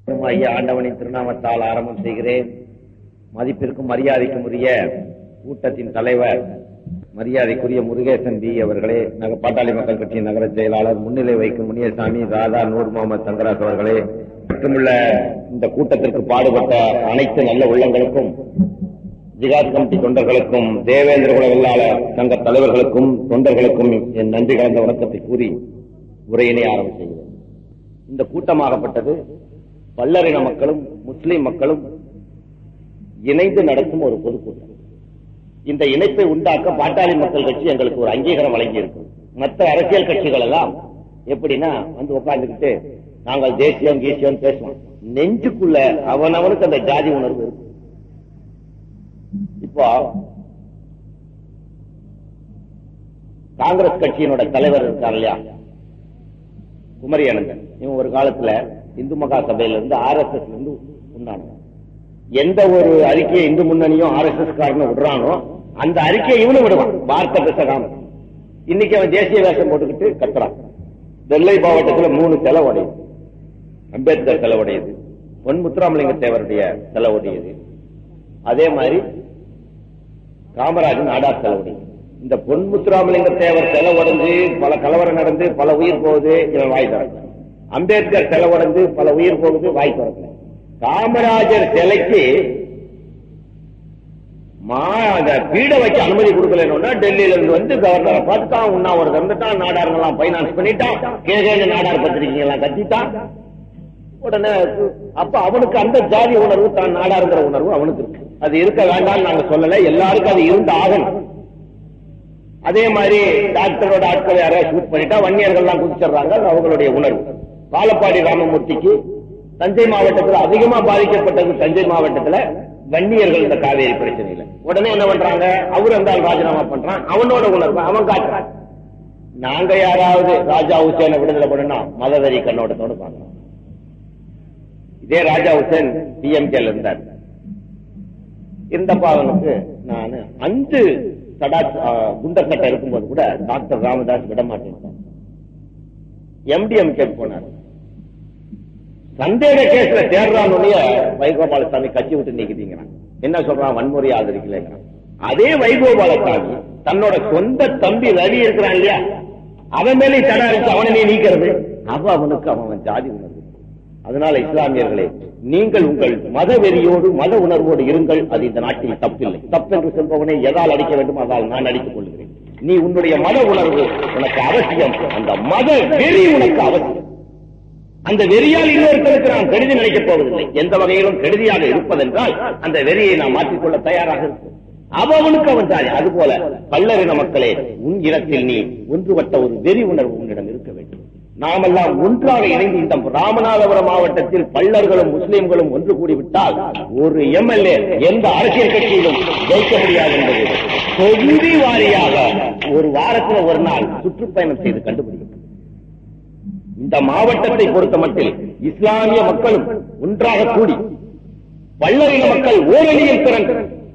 ஐயா ஆண்டவனின் திருநாமத்தால் ஆரம்பம் செய்கிறேன் மதிப்பிற்கும் மரியாதைக்கும் உரிய கூட்டத்தின் தலைவர் மரியாதைக்குரிய முருகேசன் பி அவர்களே நக பாட்டாளி மக்கள் கட்சியின் நகர செயலாளர் முன்னிலை வைக்கும் முனியசாமி ராதா நூர் முகமது தங்கராஜ் அவர்களே மற்றுமுள்ள இந்த கூட்டத்திற்கு பாடுபட்ட அனைத்து நல்ல உள்ளங்களுக்கும் ஜிகாத் கமிட்டி தொண்டர்களுக்கும் தேவேந்திர குல வெள்ளாளர் சங்க தலைவர்களுக்கும் தொண்டர்களுக்கும் என் நன்றி கலந்த வணக்கத்தை கூறி உரையினை ஆரம்பம் செய்கிறேன் இந்த கூட்டமாகப்பட்டது பல்லரின மக்களும் முஸ்லிம் மக்களும் இணைந்து நடத்தும் ஒரு பொதுக்கூட்டம் இந்த இணைப்பை உண்டாக்க பாட்டாளி மக்கள் கட்சி எங்களுக்கு ஒரு அங்கீகாரம் வழங்கி இருக்கு மற்ற அரசியல் கட்சிகள் எல்லாம் எப்படின்னா வந்து உட்கார்ந்துக்கிட்டு நாங்கள் தேசியம் கீசியம் பேசுவோம் நெஞ்சுக்குள்ள அவனவனுக்கு அந்த ஜாதி உணர்வு இருக்கு இப்போ காங்கிரஸ் கட்சியினோட தலைவர் இருக்கார் இல்லையா குமரி அனந்தன் இவன் ஒரு காலத்துல இந்து மகா சபையில இருந்து ஆர் எஸ் எஸ் இருந்து உண்டான எந்த ஒரு அறிக்கையை இந்து முன்னணியும் ஆர் எஸ் எஸ் காரனும் விடுறானோ அந்த அறிக்கையை இவனும் விடுவான் வார்த்தை பேசகாம இன்னைக்கு அவன் தேசிய வேஷம் போட்டுக்கிட்டு கத்துறான் நெல்லை மாவட்டத்துல மூணு செல உடையுது அம்பேத்கர் செல உடையது பொன் முத்துராமலிங்க தேவருடைய செல உடையது அதே மாதிரி காமராஜன் நாடார் செல உடையது இந்த பொன் முத்துராமலிங்க தேவர் செல உடைஞ்சு பல கலவரம் நடந்து பல உயிர் போகுது இவன் வாய் திறக்கல அம்பேத்கர் செல உடைஞ்சு பல உயிர் போகுது வாய் திறக்கல காமராஜர் சிலைக்கு மா அந்த பீட வைக்க அனுமதி கொடுக்கலன்னா டெல்லியில இருந்து வந்து கவர்னரை பார்த்துட்டான் உண்ணாவிரதம் இருந்துட்டான் நாடாருங்கெல்லாம் பைனான்ஸ் பண்ணிட்டான் கேகேன்னு நாடார் பத்திரிகைங்க எல்லாம் கத்திட்டான் உடனே அப்ப அவனுக்கு அந்த ஜாதி உணர்வு தான் நாடாருங்கிற உணர்வு அவனுக்கு இருக்கு அது இருக்க வேண்டாம்னு நாங்க சொல்லல எல்லாருக்கும் அது இருந்து ஆகணும் அதே மாதிரி டாக்டரோட ஆட்களை யாராவது ஷூட் பண்ணிட்டா வன்னியர்கள்லாம் குதிச்சிடுறாங்க அது அவங்களுடைய உணர்வு பாலப்பாடி ராமமூர்த்திக்கு தஞ்சை மாவட்டத்தில் அதிகமா பாதிக்கப்பட்டது தஞ்சை மாவட்டத்துல வன்னியர்கள் இந்த காவேரி பிரச்சனையில உடனே என்ன பண்றாங்க அவரு அந்த ராஜினாமா பண்றான் அவனோட உணர்வு அவன் காட்டுறான் நாங்க யாராவது ராஜா ஹுசேனை விடுதலை பண்ணா மதவெறி கண்ணோட்டத்தோடு பார்க்கணும் இதே ராஜா ஹுசேன் டிஎம்கேல இருந்தார் இருந்தப்ப அவனுக்கு நான் அஞ்சு சடா குண்டர் சட்டை இருக்கும்போது கூட டாக்டர் ராமதாஸ் விட மாட்டேன் எம்டிஎம் கேட் போனார் சந்தேக கேஸ்ல தேடுறான்னு வைகோபாலசாமி கட்சி விட்டு நீக்கிட்டீங்க என்ன சொல்றான் வன்முறை ஆதரிக்கலைங்கிறான் அதே வைகோபாலசாமி தன்னோட சொந்த தம்பி ரவி இருக்கிறான் இல்லையா அவன் மேலே தடா இருக்கு அவனை நீ நீக்கிறது அவ அவனுக்கு அவன் ஜாதி உணர்வு அதனால இஸ்லாமியர்களே நீங்கள் உங்கள் மத வெறியோடு மத உணர்வோடு இருங்கள் அது இந்த நாட்டில் தப்பில்லை தப்பென்று சொல்பவனை எதால் அடிக்க வேண்டும் அதால் நான் அடித்துக் கொள்கிறேன் நீ உன்னுடைய மத உணர்வு உனக்கு அவசியம் அந்த மத வெறி உனக்கு அவசியம் அந்த வெறியால் இன்னொருத்தருக்கு நாம் கெடுதி நினைக்கப் போவதில்லை எந்த வகையிலும் கெடுதியாக இருப்பதென்றால் அந்த வெறியை நாம் மாற்றிக்கொள்ள தயாராக இருக்கும் அவனுக்கு அவன் தாய் அதுபோல பல்லரின மக்களே உன் இனத்தில் நீ ஒன்றுபட்ட ஒரு வெறி உணர்வு உன்னிடம் இருக்க வேண்டும் நாமெல்லாம் ஒன்றாக இணைந்து இந்த ராமநாதபுரம் மாவட்டத்தில் பல்லர்களும் முஸ்லிம்களும் ஒன்று கூடிவிட்டால் ஒரு எம்எல்ஏ எந்த அரசியல் கட்சியிலும் ஜெயிக்க முடியாது என்பது தொகுதி வாரியாக ஒரு வாரத்தில் ஒரு நாள் சுற்றுப்பயணம் செய்து கண்டுபிடிக்கும் இந்த மாவட்டத்தை பொறுத்த மட்டில் இஸ்லாமிய மக்களும் ஒன்றாக கூடி பல்லரின மக்கள் ஓரணியில் திறந்து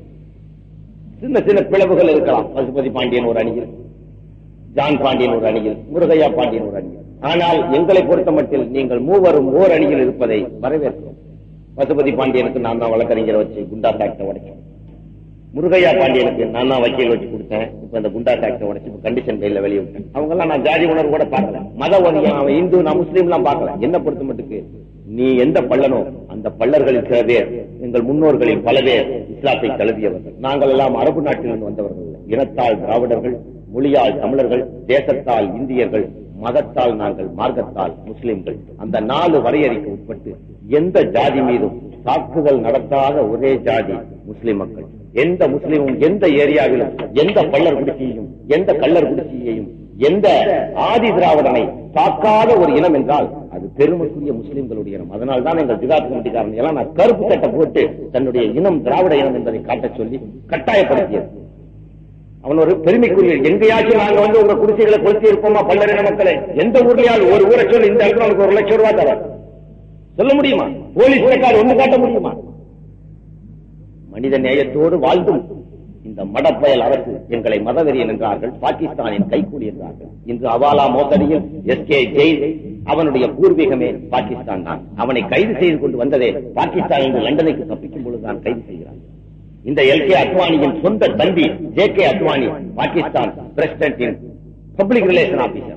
சின்ன சின்ன பிளவுகள் இருக்கலாம் பசுபதி பாண்டியன் ஒரு அணியில் ஜான் பாண்டியன் ஒரு அணியில் முருகையா பாண்டியன் ஒரு அணியில் ஆனால் எங்களை பொறுத்த மட்டில் நீங்கள் மூவரும் ஓர் அணியில் இருப்பதை வரவேற்கிறோம் பசுபதி பாண்டியனுக்கு நான் தான் வழக்கறிஞரை வச்சு குண்டா டாக்டர் உடைச்சேன் முருகையா பாண்டியனுக்கு நான் தான் வக்கீல் வச்சு கொடுத்தேன் இப்ப இந்த குண்டா டாக்டர் உடைச்சு கண்டிஷன் பெயில வெளியே விட்டேன் அவங்க எல்லாம் நான் ஜாதி உணர்வு கூட பார்க்கல மத ஒன்றியம் அவன் இந்து நான் முஸ்லீம் எல்லாம் பார்க்கல என்ன பொறுத்த மட்டுக்கு நீ எந்த பள்ளனோ அந்த பள்ளர்களில் சில பேர் எங்கள் முன்னோர்களில் பல பேர் இஸ்லாத்தை தழுவியவர்கள் நாங்கள் எல்லாம் அரபு நாட்டிலிருந்து வந்தவர்கள் இனத்தால் திராவிடர்கள் மொழியால் தமிழர்கள் தேசத்தால் இந்தியர்கள் மதத்தால் நாங்கள் மார்க்கத்தால் முஸ்லிம்கள் அந்த நாலு வரையறைக்கு உட்பட்டு எந்த ஜாதி மீதும் தாக்குதல் நடத்தாத ஒரே ஜாதி முஸ்லிம் மக்கள் எந்த முஸ்லிமும் எந்த ஏரியாவிலும் எந்த பள்ளர் குடிசையையும் எந்த கள்ளர் குடிசையையும் எந்த ஆதி திராவிடனை தாக்காத ஒரு இனம் என்றால் அது பெருமைக்குரிய முஸ்லிம்களுடைய இனம் அதனால் தான் எங்கள் ஜிகாத் கமிட்டிக்காரன் எல்லாம் நான் கருப்பு சட்டை போட்டு தன்னுடைய இனம் திராவிட இனம் என்பதை காட்டச் சொல்லி கட்டாயப்படுத்தியது அவன் ஒரு பெருமைக்குரிய எங்கேயாச்சும் நாங்க வந்து உங்க குடிசைகளை கொளுத்தி இருப்போமா பல்லரின மக்களே எந்த ஊர்லயாவது ஒரு ஊரை சொல்லி இந்த இடத்துல உனக்கு ஒரு லட்சம் ரூபாய் தர சொல்ல முடியுமா போலீஸ் ரெக்கார்டு ஒண்ணு காட்ட முடியுமா மனித நேயத்தோடு வாழ்ந்தும் இந்த மடப்பயல் அரசு எங்களை மதவெறியன் என்றார்கள் பாகிஸ்தானின் கைக்கூலி என்றார்கள் இன்று அவாலா மோசடியில் எஸ் கே ஜெயின் அவனுடைய பூர்வீகமே பாகிஸ்தான் தான் அவனை கைது செய்து கொண்டு வந்ததே பாகிஸ்தான் என்று லண்டனுக்கு தப்பிக்கும் பொழுதுதான் கைது செய்கிறான் இந்த எல் கே அத்வானியின் சொந்த தம்பி ஜே கே அத்வானி பாகிஸ்தான் பிரசிடென்டின் பப்ளிக் ரிலேஷன் ஆபீசர்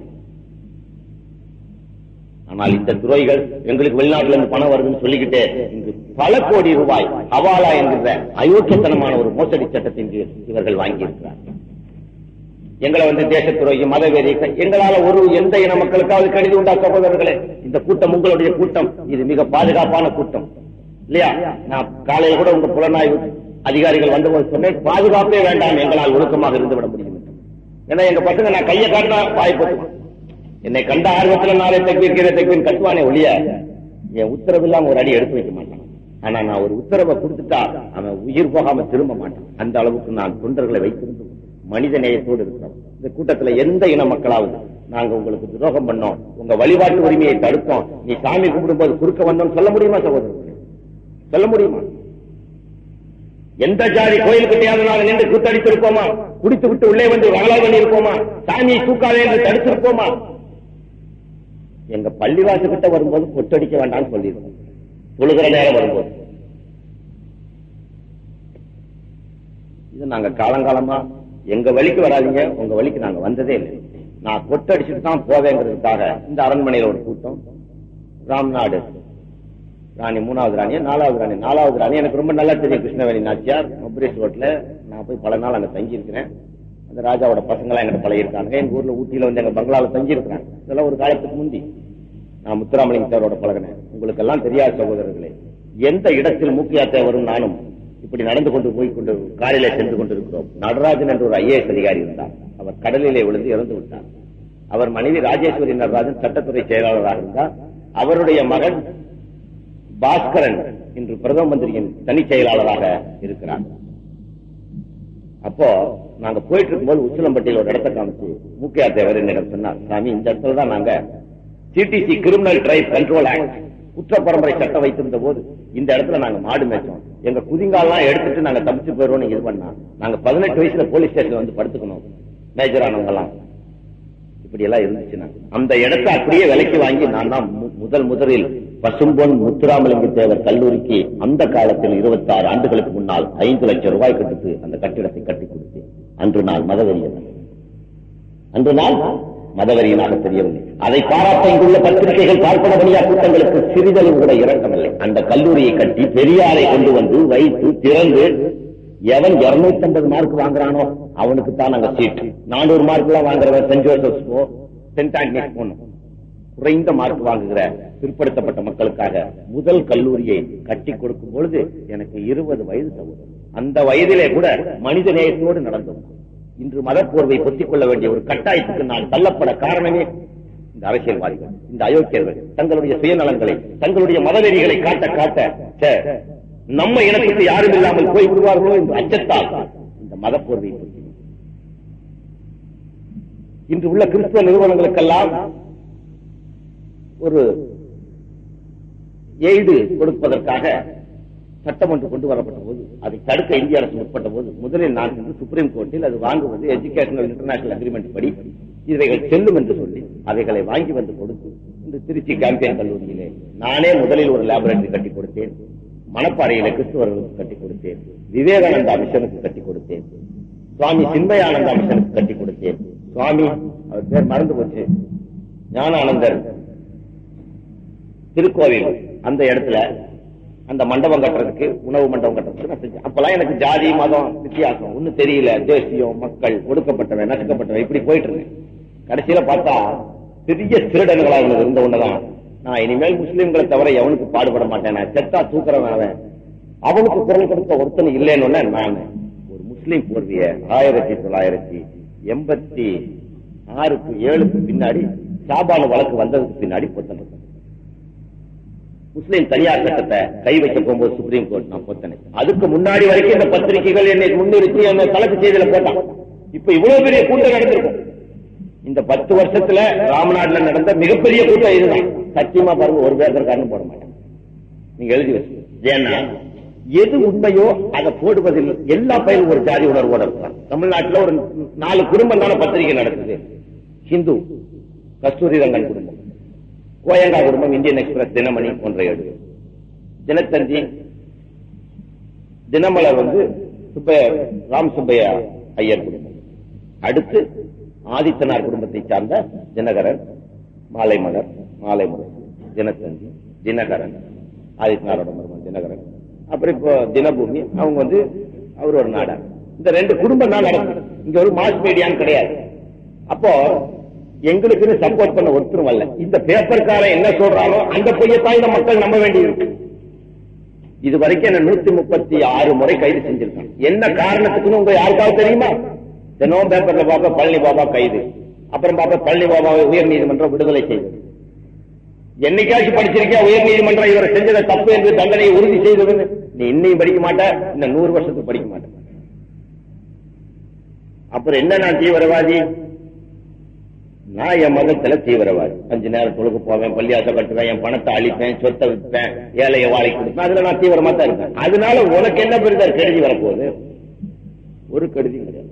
ஆனால் இந்த துறைகள் எங்களுக்கு வெளிநாட்டுல இருந்து பணம் வருதுன்னு சொல்லிக்கிட்டே இங்கு பல கோடி ரூபாய் ஹவாலா என்கிற அயோக்கியத்தனமான ஒரு மோசடி சட்டத்தின் கீழ் இவர்கள் வாங்கியிருக்கிறார்கள் எங்களை வந்து தேசத்துறையும் மதவெறி எங்களால ஒரு எந்த இன மக்களுக்காவது கடிதம் உண்டா சகோதரர்களே இந்த கூட்டம் உங்களுடைய கூட்டம் இது மிக பாதுகாப்பான கூட்டம் இல்லையா நான் காலையில் கூட உங்க புலனாய்வு அதிகாரிகள் வந்தபோது சொன்னேன் பாதுகாப்பே வேண்டாம் எங்களால் ஒழுக்கமாக இருந்து விட முடியும் என்று. ஏன்னா எங்க பசங்க நான் கையை காட்டினா வாய் போட்டுவான் என்னை கண்ட ஆர்வத்துல நாளை தக்வீர் தக்வீர் கட்டுவானே ஒழிய என் உத்தரவு இல்லாம ஒரு அடி எடுத்து வைக்க மாட்டான் ஆனா நான் ஒரு உத்தரவை கொடுத்துட்டா அவன் உயிர் போகாம திரும்ப மாட்டான் அந்த அளவுக்கு நான் தொண்டர்களை வைத்திருந்து மனித நேயத்தோடு இருக்கிறோம் இந்த கூட்டத்துல எந்த இன மக்களாவது நாங்க உங்களுக்கு துரோகம் பண்ணோம் உங்க வழிபாட்டு உரிமையை தடுத்தோம் நீ சாமி கும்பிடும்போது குறுக்க வந்தோம் சொல்ல முடியுமா சகோதரர்களே சொல்ல முடியுமா எந்த ஜாதி கோயிலுக்கிட்டையாவது நாங்கள் நின்று கூத்தடித்திருப்போமா குடித்து விட்டு உள்ளே வந்து வரலாறு பண்ணியிருப்போமா சாமியை தூக்காதே என்று தடுத்திருப்போமா எங்க பள்ளிவாசல் கிட்ட வரும்போது கொட்டடிக்க வேண்டாம்னு சொல்லியிருக்கோம் தொழுகிற நேரம் வரும்போது இது நாங்க காலங்காலமா எங்க வழிக்கு வராதீங்க உங்க வழிக்கு நாங்க வந்ததே இல்லை நான் கொட்டடிச்சுட்டு தான் போவேங்கிறதுக்காக இந்த அரண்மனையில ஒரு கூட்டம் ராம்நாடு ராணி மூணாவது ராணி நாலாவது ராணி நாலாவது ராணி எனக்கு ரொம்ப நல்லா தெரியும் கிருஷ்ணவேணி நாச்சியார் மப்ரேஸ் ரோட்ல நான் போய் பல நாள் அங்க தங்கி இருக்கிறேன் அந்த ராஜாவோட பசங்க எல்லாம் எங்கிட்ட பழகிருக்காங்க எங்க ஊர்ல ஊட்டியில வந்து எங்க பங்களால தங்கி இருக்கிறாங்க இதெல்லாம் ஒரு காலத்துக்கு முந்தி நான் முத்துராமலிங்க சாரோட பழகினேன் உங்களுக்கு எல்லாம் தெரியாத சகோதரர்களே எந்த இடத்தில் மூக்கியா தேவரும் நானும் இப்படி நடந்து கொண்டு போய் கொண்டு காரிலே சென்று கொண்டிருக்கிறோம் நடராஜன் என்ற ஒரு ஐஏஎஸ் அதிகாரி இருந்தார் அவர் கடலிலே விழுந்து இறந்து விட்டார் அவர் மனைவி ராஜேஸ்வரி நடராஜன் சட்டத்துறை செயலாளராக இருந்தார் அவருடைய மகன் பாஸ்கரன் இன்று பிரதம மந்திரியின் தனி செயலாளராக இருக்கிறார் அப்போ நாங்க போயிட்டு இருக்கும்போது உச்சிலம்பட்டியில் ஒரு இடத்த காமிச்சு மூக்கையா தேவர் என்னிடம் சொன்னார் சாமி இந்த இடத்துல தான் நாங்க CDC criminal tribe control act குற்ற பரம்பரை சட்டம் வைத்திருந்த போது இந்த இடத்துல நாங்க மாடு மேய்ச்சோம் எங்க குதிங்கால்லாம் எடுத்துட்டு நாங்க தப்பிச்சு போயிருவோம் இது பண்ணா நாங்க பதினெட்டு வயசுல போலீஸ் ஸ்டேஷன்ல வந்து படுத்துக்கணும் மேஜர் ஆனவங்க எல்லாம் இப்படி எல்லாம் இருந்துச்சுன்னா அந்த இடத்தை அப்படியே விலைக்கு வாங்கி நான் தான் மு- முதல் முதலில் பசும்பொன் முத்துராமலிங்க தேவர் கல்லூரிக்கு அந்த காலத்தில் 26 ஆண்டுகளுக்கு முன்னால் ஐந்து லட்சம் ரூபாய் கொடுத்து அந்த கட்டிடத்தை கட்டி கொடுத்தேன் அன்று நான் மதவெறியன் அன்று நான் மதவெறியனாக தெரியவில்லை அதை பாராட்ட இங்குள்ள பத்திரிகைகள் பார்ப்பன வழியா கூட்டங்களுக்கு சிறிதளவு கூட இறக்கமில்லை அந்த கல்லூரியை கட்டி பெரியாரை கொண்டு வந்து வைத்து திறந்து எவன் 250 மார்க் வாங்குறானோ அவனுக்கு தான் அங்க சீட் நானூறு மார்க் எல்லாம் வாங்குறவன் சென்ட் ஜோசப்ஸ்கோ சென்ட் ஆண்டனிஸ் போகணும் குறைந்த மார்க் வாங்குகிற பிற்படுத்தப்பட்ட மக்களுக்காக முதல் கல்லூரியை கட்டி கொடுக்கும் பொழுது எனக்கு இருபது வயது தகுதி அந்த வயதிலே கூட மனித நேயத்தோடு நடந்தோம் இன்று மதப்போர்வை பொத்திக் கொள்ள வேண்டிய ஒரு கட்டாயத்துக்கு நான் தள்ளப்பட காரணமே இந்த அரசியல்வாதிகள் இந்த அயோக்கியர்கள் தங்களுடைய சுயநலங்களை தங்களுடைய மதவெறிகளை காட்ட காட்ட ச்சே, நம்ம இனத்துக்கு யாரும் இல்லாமல் போய் விடுவார்களோ என்று அச்சத்தால் இந்த மதப்போர்வை பொத்தி இன்று உள்ள கிறிஸ்துவ நிறுவனங்களுக்கெல்லாம் ஒரு எய்டு கொடுப்பதற்காக சட்டம் ஒன்று கொண்டு வரப்பட்ட போது அதை தடுக்க இந்திய அரசு முற்பட்ட போது முதலில் நான் சென்று சுப்ரீம் கோர்ட்டில் அது வாங்குவது எஜுகேஷனல் இன்டர்நேஷனல் அக்ரிமெண்ட் படி இவைகள் செல்லும் என்று சொல்லி அவைகளை வாங்கி வந்து கொடுத்து இந்த திருச்சி கேம்பியன் கல்லூரியிலே நானே முதலில் ஒரு லேபரேட்டரி கட்டி கொடுத்தேன் மணப்பாறையில கிறிஸ்துவர்களுக்கு கட்டி கொடுத்தேன் விவேகானந்தா மிஷனுக்கு கட்டி கொடுத்தேன் சுவாமி சின்மயானந்தா மிஷனுக்கு கட்டி கொடுத்தேன் சுவாமி அவர் பேர் மறந்து போச்சு ஞானானந்தர் திருக்கோவில் அந்த இடத்துல அந்த மண்டபம் கட்டுறதுக்கு உணவு மண்டபம் கட்டுறதுக்கு நான் செஞ்சேன் அப்பெல்லாம் எனக்கு ஜாதி மதம் வித்தியாசம் ஒண்ணும் தெரியல தேசியம் மக்கள் ஒடுக்கப்பட்டவன் நசுக்கப்பட்டவன் இப்படி போயிட்டு இருந்தேன் கடைசியில பார்த்தா பெரிய திருடன்களா இவனுக்கு இருந்த ஒண்ணுதான் நான் இனிமேல் முஸ்லிம்களை தவிர எவனுக்கு பாடுபட மாட்டேன் நான் செத்தா தூக்குறவன் அவன் அவனுக்கு குரல் கொடுத்த ஒருத்தன் இல்லைன்னு நான் ஒரு முஸ்லிம் போர்விய ஆயிரத்தி தொள்ளாயிரத்தி எண்பத்தி ஆறுக்கு ஏழுக்கு பின்னாடி சாபான வழக்கு வந்ததுக்கு பின்னாடி பொத்தன் முஸ்லிம் தனியார் சட்டத்தை கை வைக்க போகும்போது சுப்ரீம் கோர்ட் நான் பொத்தனை அதுக்கு முன்னாடி வரைக்கும் இந்த பத்திரிகைகள் என்னை முன்னிறுத்தி என்ன தலைப்பு செய்தியில போட்டான் இப்ப இவ்வளவு பெரிய கூட்டம் நடந்திருக்கும் இந்த பத்து வருஷத்துல ராமநாடுல நடந்த மிகப்பெரிய கூட்டம் இதுதான் சத்தியமா பாருங்க ஒரு பேப்பர் காரணம் போட மாட்டேன் நீங்க எழுதி வச்சு ஏன்னா எது உண்மையோ அதை போடுவதில் எல்லா பயிரும் ஒரு ஜாதி உணர்வோட இருக்கலாம் தமிழ்நாட்டுல ஒரு நாலு குடும்பம் தானே பத்திரிகை நடக்குது ஹிந்து கஸ்தூரி ரங்கன் குடும்பம் கோயங்கா குடும்பம் இந்தியன் எக்ஸ்பிரஸ் தினமணி போன்ற ஏடு தினத்தந்தி தினமலர் வந்து சுப்பைய ராம் சுப்பையா ஐயர் குடும்பம் அடுத்து ஆதித்தனார் குடும்பத்தை சார்ந்த தினகரன் மாலை மலர் மாலை மலர் தினத்தந்தி தினகரன் ஆதித்தனாரோட மருமகன் தினகரன் அப்புறம் இப்போ தினபூமி அவங்க வந்து அவர் ஒரு நாடர் இந்த ரெண்டு குடும்பம் தான் நடக்கும் இங்க ஒரு மாஸ் மீடியான்னு கிடையாது அப்போ எங்களுக்குன்னு சப்போர்ட் பண்ண ஒருத்தரும் வரல இந்த பேப்பர்காரன் என்ன சொல்றானோ அந்த பொய்யத்தான் இந்த மக்கள் நம்ப வேண்டியிருக்கு இது வரைக்கும் என்ன நூத்தி முப்பத்தி ஆறு முறை கைது செஞ்சிருக்கான் என்ன காரணத்துக்குன்னு உங்க யாருக்காவது தெரியுமா தினமும் பேப்பர்ல பார்க்க பழனி பாபா கைது அப்புறம் பார்க்க பழனி பாபாவை உயர் நீதிமன்றம் விடுதலை செய்தது என்னைக்காச்சும் படிச்சிருக்கியா உயர் நீதிமன்றம் இவரை செஞ்சதை தப்பு என்று தண்டனையை உறுதி செய்ததுன்னு நீ இன்னையும் படிக்க மாட்ட இன்னும் நூறு வருஷத்துக்கு படிக்க மாட்ட அப்புறம் என்ன நான் தீவிரவாதி நான் என் மதத்துல தீவிரவாதி அஞ்சு நேரம் தொழுக்கு போவேன் பள்ளியாசை கட்டுவேன் என் பணத்தை அழிப்பேன் சொத்தை விற்பேன் ஏழைய வாழை கொடுப்பேன் அதுல நான் தீவிரமா தான் இருப்பேன் அதனால உனக்கு என்ன பெருதர் கெடுதி வரப்போகுது ஒரு கெடுதியும் கிடையாது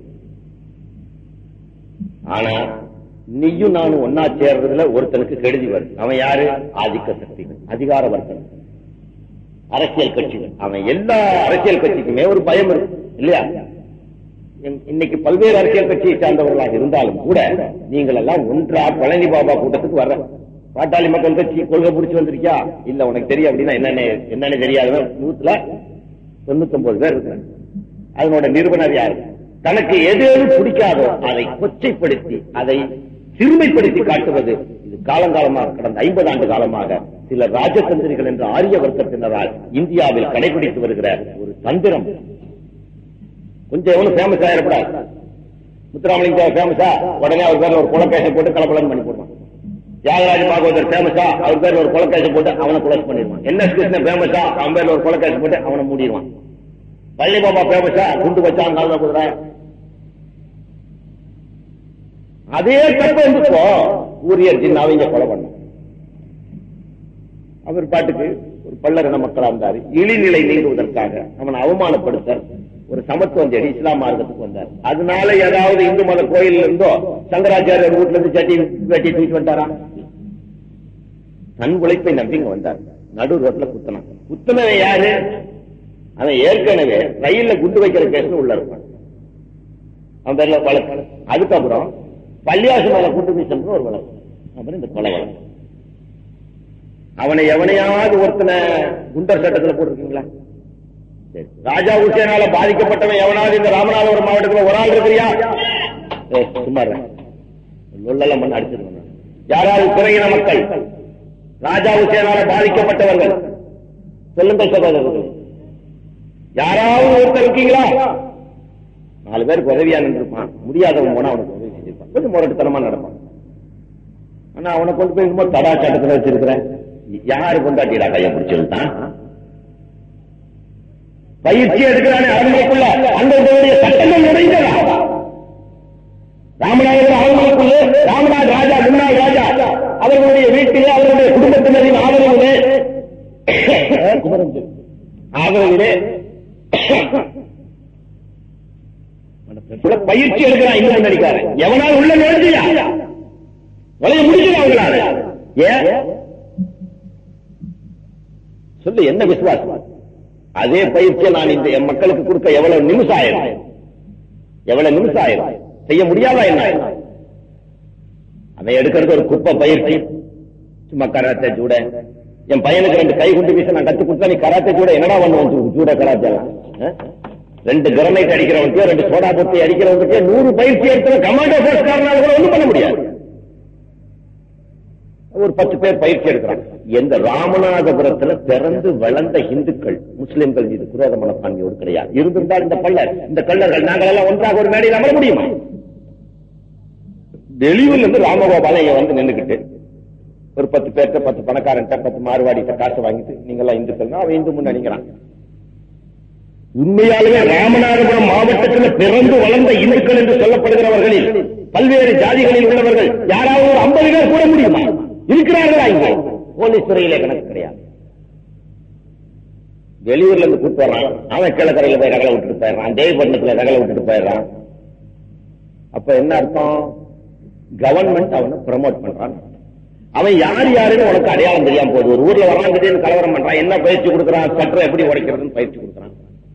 ஆனா நீயும் நானும் ஒன்னா சேர்றதுல ஒருத்தனுக்கு கெடுதி வருது அவன் யாரு ஆதிக்க சக்திகள் அதிகார வர்க்கம் அரசியல் கட்சிகள் அவன் எல்லா அரசியல் கட்சிக்குமே ஒரு பயம் இருக்கு இல்லையா இன்- இன்னைக்கு பல்வேறு அரசியல் கட்சியை சார்ந்தவர்களாக இருந்தாலும் கூட நீங்கள் எல்லாம் ஒன்றா பழனி பாபா கூட்டத்துக்கு வர்ற பாட்டாளி மக்கள் கட்சி கொள்கை பிடிச்சு வந்திருக்கியா இல்ல உனக்கு தெரியும் அப்படின்னா என்னன்னு என்னன்னு தெரியாதவன் நூத்துல தொண்ணூத்தி ஒன்பது பேர் இருக்கிறாங்க அதனோட நிறுவனர் யாரு தனக்கு எது எது பிடிக்காதோ அதை கொச்சைப்படுத்தி அதை சிறுமைப்படுத்தி காட்டுவது இது காலங்காலமாக கடந்த ஐம்பது ஆண்டு காலமாக சில ராஜதந்திரிகள் என்ற ஆரிய வர்க்கத்தினரால் இந்தியாவில் கடைபிடித்து வருகிற ஒரு தந்திரம் கொஞ்சம் எவனும் ஃபேமஸ் ஆயிடக்கூடாது முத்துராமலிங்க ஃபேமஸா உடனே அவர் பேர்ல ஒரு கொலக்கேசை போட்டு கலப்படம் பண்ணி போடுவான் தியாகராஜ பாகவதர் ஃபேமஸா அவர் பேர்ல ஒரு கொலக்கேசை போட்டு அவனை குலஸ் பண்ணிடுவான் என் எஸ் கிருஷ்ணன் ஃபேமஸா அவன் பேர்ல ஒரு கொலக்கேசை போட்டு அவனை மூடிடுவான் பள்ளி பாபா ஃபேமஸா குண்டு வச்சான் கால குதிரை அதே தப்பு வந்து இப்போ ஊரியர் ஜின்னாவை இங்க கொலை பண்ண அவர் பாட்டுக்கு ஒரு பல்லரின மக்களா இருந்தாரு இழிநிலை நீங்குவதற்காக அவனை அவமானப்படுத்த ஒரு சமத்துவம் தேடி இஸ்லாம் மார்க்கத்துக்கு வந்தார் அதனால ஏதாவது இந்து மத கோயில் இருந்தோ சங்கராச்சாரியர் வீட்டுல இருந்து சட்டி வெட்டி தூக்கிட்டு வந்தாரா தன் உழைப்பை நம்பி இங்க வந்தார் நடு ரோட்ல குத்தனான் குத்துனவன் யாரு அவன் ஏற்கனவே ரயில்ல குண்டு வைக்கிற கேஸ் உள்ள இருப்பான் அவன் பேர்ல வழக்கு அதுக்கப்புறம் பள்ளியாசு மேல குண்டு வீசல் ஒரு வழக்கு அப்புறம் இந்த கொலை வழக்கு அவனை எவனையாவது ஒருத்தனை குண்டர் சட்டத்துல போட்டிருக்கீங்களா சரி. ராஜா உசேனால பாதிக்கப்பட்டவன் எவனாவது இந்த ராமநாதபுரம் மாவட்டத்துல ஒரு ஆள் இருக்கிறியா ஏய், சும்மா இருடா. லொல்லெல்லாம் பண்ண அடிச்சிருக்கேன் நான். யாராவது குறையின மக்கள் ராஜா உசேனால பாதிக்கப்பட்டவர்கள் சொல்லுங்கள் சகோதரர்கள் யாராவது ஒருத்தர் இருக்கீங்களா நாலு பேருக்கு உதவியா நின்றுப்பான் முடியாதவன் போனா அவனுக்கு உதவி செஞ்சிருப்பான் கொஞ்சம் முரட்டுத்தனமா நடப்பான் ஆனா அவனை கொண்டு போய் சும்மா தடா சட்டத்துல வச்சிருக்கிறேன் யாரு கொண்டாட்டிடா கைய பிடிச்சிருந்தான் பயிற்சி எடுக்கிறானே அவங்களுக்குள்ள அந்த உங்களுடைய சட்டங்கள் நுழைந்ததா ராமநாதபுரம் அவங்களுக்குள்ளே ராமநாத் ராஜா முன்னாள் ராஜா அவர்களுடைய வீட்டிலே அவர்களுடைய குடும்பத்தினரின் ஆதரவிலே ஆதரவிலே பயிற்சி எடுக்கிறான் இந்த முன்னணிக்காரன் எவனாவது உள்ள நுழைஞ்சியா உலக முடிஞ்சது அவங்களால ஏன் சொல்லு என்ன விசுவாசம் அதே பயிற்சியை நான் இந்த என் மக்களுக்கு கொடுக்க எவ்வளவு நிமிஷம் ஆயிரும் எவ்வளவு நிமிஷம் ஆயிரும் செய்ய முடியாதா என்ன அவன் எடுக்கிறது ஒரு குப்பை பயிற்சி சும்மா கராத்தே ஜூட என் பையனுக்கு ரெண்டு கை குண்டு வீச நான் கத்து கொடுத்தா நீ கராத்தே ஜூட என்னடா பண்ணுவான் ஜூட கராத்தே எல்லாம் ஆ? ரெண்டு கிரனைட் அடிக்கிறவனுக்கு ரெண்டு சோடா பொத்தி அடிக்கிறவனுக்கு நூறு பயிற்சி எடுத்த கமாண்டோ போர்ஸ் காரனால கூட ஒண்ணும் பண்ண முடியாது ஒரு பத்து பேர் பயிற்சி எடுக்கிறாங்க எந்த ராமநாதபுரத்துல பிறந்து வளர்ந்த இந்துக்கள் முஸ்லிம்கள் மீது குரோத மனப்பான்மையோடு கிடையாது இருந்திருந்தால் இந்த பல்லர் இந்த கள்ளர்கள் நாங்கள் எல்லாம் ஒன்றாக ஒரு மேடையில் அமர முடியுமா வெளியூர்ல இருந்து ராமகோபாலன் இங்க வந்து நின்னுக்கிட்டு ஒரு பத்து பேர்த்த பத்து பணக்காரன்ட்ட பத்து மாறுவாடிட்ட காசு வாங்கிட்டு நீங்க எல்லாம் இந்துக்கள் அவன் இந்து முன்னணிக்கிறான் உண்மையாலுமே ராமநாதபுரம் மாவட்டத்தில் பிறந்து வளர்ந்த இந்துக்கள் என்று சொல்லப்படுகிறவர்களில் பல்வேறு ஜாதிகளில் உள்ளவர்கள் யாராவது ஒரு ஐம்பது பேர் கூட முடியுமா இருக்கிறார்களா இங்கே போலீஸ் துறையிலே கணக்கு கிடையாது வெளியூர்ல இருந்து கூட்டு வர்றான் அவன் கிழக்கரையில போய் ரகலை விட்டுட்டு போயிடுறான் தேவப்பட்டினத்துல ரகலை விட்டுட்டு போயிடுறான் அப்ப என்ன அர்த்தம் கவர்மெண்ட் அவனை ப்ரமோட் பண்றான் அவன் யார் யாருன்னு உனக்கு அடையாளம் தெரியாம போகுது ஒரு ஊர்ல வரான் திடீர்னு கலவரம் பண்றான் என்ன பயிற்சி கொடுக்குறான் சட்டம் எப்படி உடைக்கிறதுன்னு பயிற்சி கொடுக்குறான்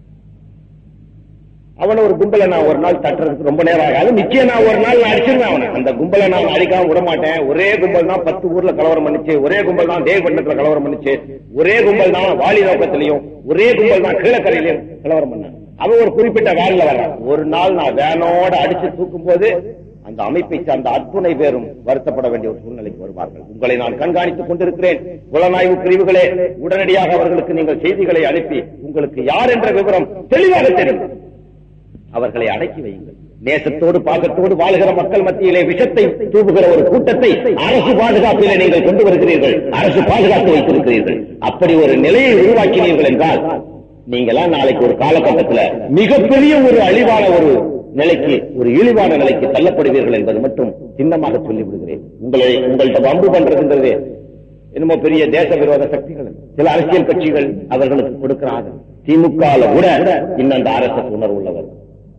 அவன ஒரு கும்பலை நான் ஒரு நாள் தட்டுறதுக்கு ரொம்ப நேரம் ஆகாது நிச்சயம் நான் ஒரு நாள் நான் அடிச்சிருவேன் அவனை அந்த கும்பலை நான் அடிக்காம விட மாட்டேன் ஒரே கும்பல் தான் பத்து ஊர்ல கலவரம் பண்ணுச்சு ஒரே கும்பல் தான் தேவபட்டினத்துல கலவரம் பண்ணுச்சு ஒரே கும்பல் தான் வாலி நோக்கத்திலையும் ஒரே கும்பல் தான் கீழக்கரையிலையும் கலவரம் பண்ண அவன் ஒரு குறிப்பிட்ட வேலையில வர்றான் ஒரு நாள் நான் வேனோட அடிச்சு தூக்கும் போது அந்த அமைப்பை சார்ந்த அத்துணை பேரும் வருத்தப்பட வேண்டிய ஒரு சூழ்நிலைக்கு வருவார்கள் உங்களை நான் கண்காணித்துக் கொண்டிருக்கிறேன் புலனாய்வு பிரிவுகளே உடனடியாக அவர்களுக்கு நீங்கள் செய்திகளை அனுப்பி உங்களுக்கு யார் என்ற விவரம் தெளிவாக தெரியும் அவர்களை அடக்கி வையுங்கள் நேசத்தோடு பாசத்தோடு வாழ்கிற மக்கள் மத்தியிலே விஷத்தை தூவுகிற ஒரு கூட்டத்தை அரசு பாதுகாப்பிலே நீங்கள் கொண்டு வருகிறீர்கள் அரசு பாதுகாத்து வைத்திருக்கிறீர்கள் அப்படி ஒரு நிலையை உருவாக்கினீர்கள் என்றால் நீங்களாம் நாளைக்கு ஒரு காலகட்டத்தில் மிகப்பெரிய ஒரு அழிவான ஒரு நிலைக்கு ஒரு இழிவான நிலைக்கு தள்ளப்படுவீர்கள் என்பது மட்டும் சின்னமாக சொல்லிவிடுகிறேன் உங்களை உங்கள்கிட்ட வம்பு பண்றதுன்றது என்னமோ பெரிய தேச விரோத சக்திகள் சில அரசியல் கட்சிகள் அவர்களுக்கு கொடுக்கிறாங்க திமுக கூட இன்னும் அந்த அரசு உணர்வு உள்ளவர்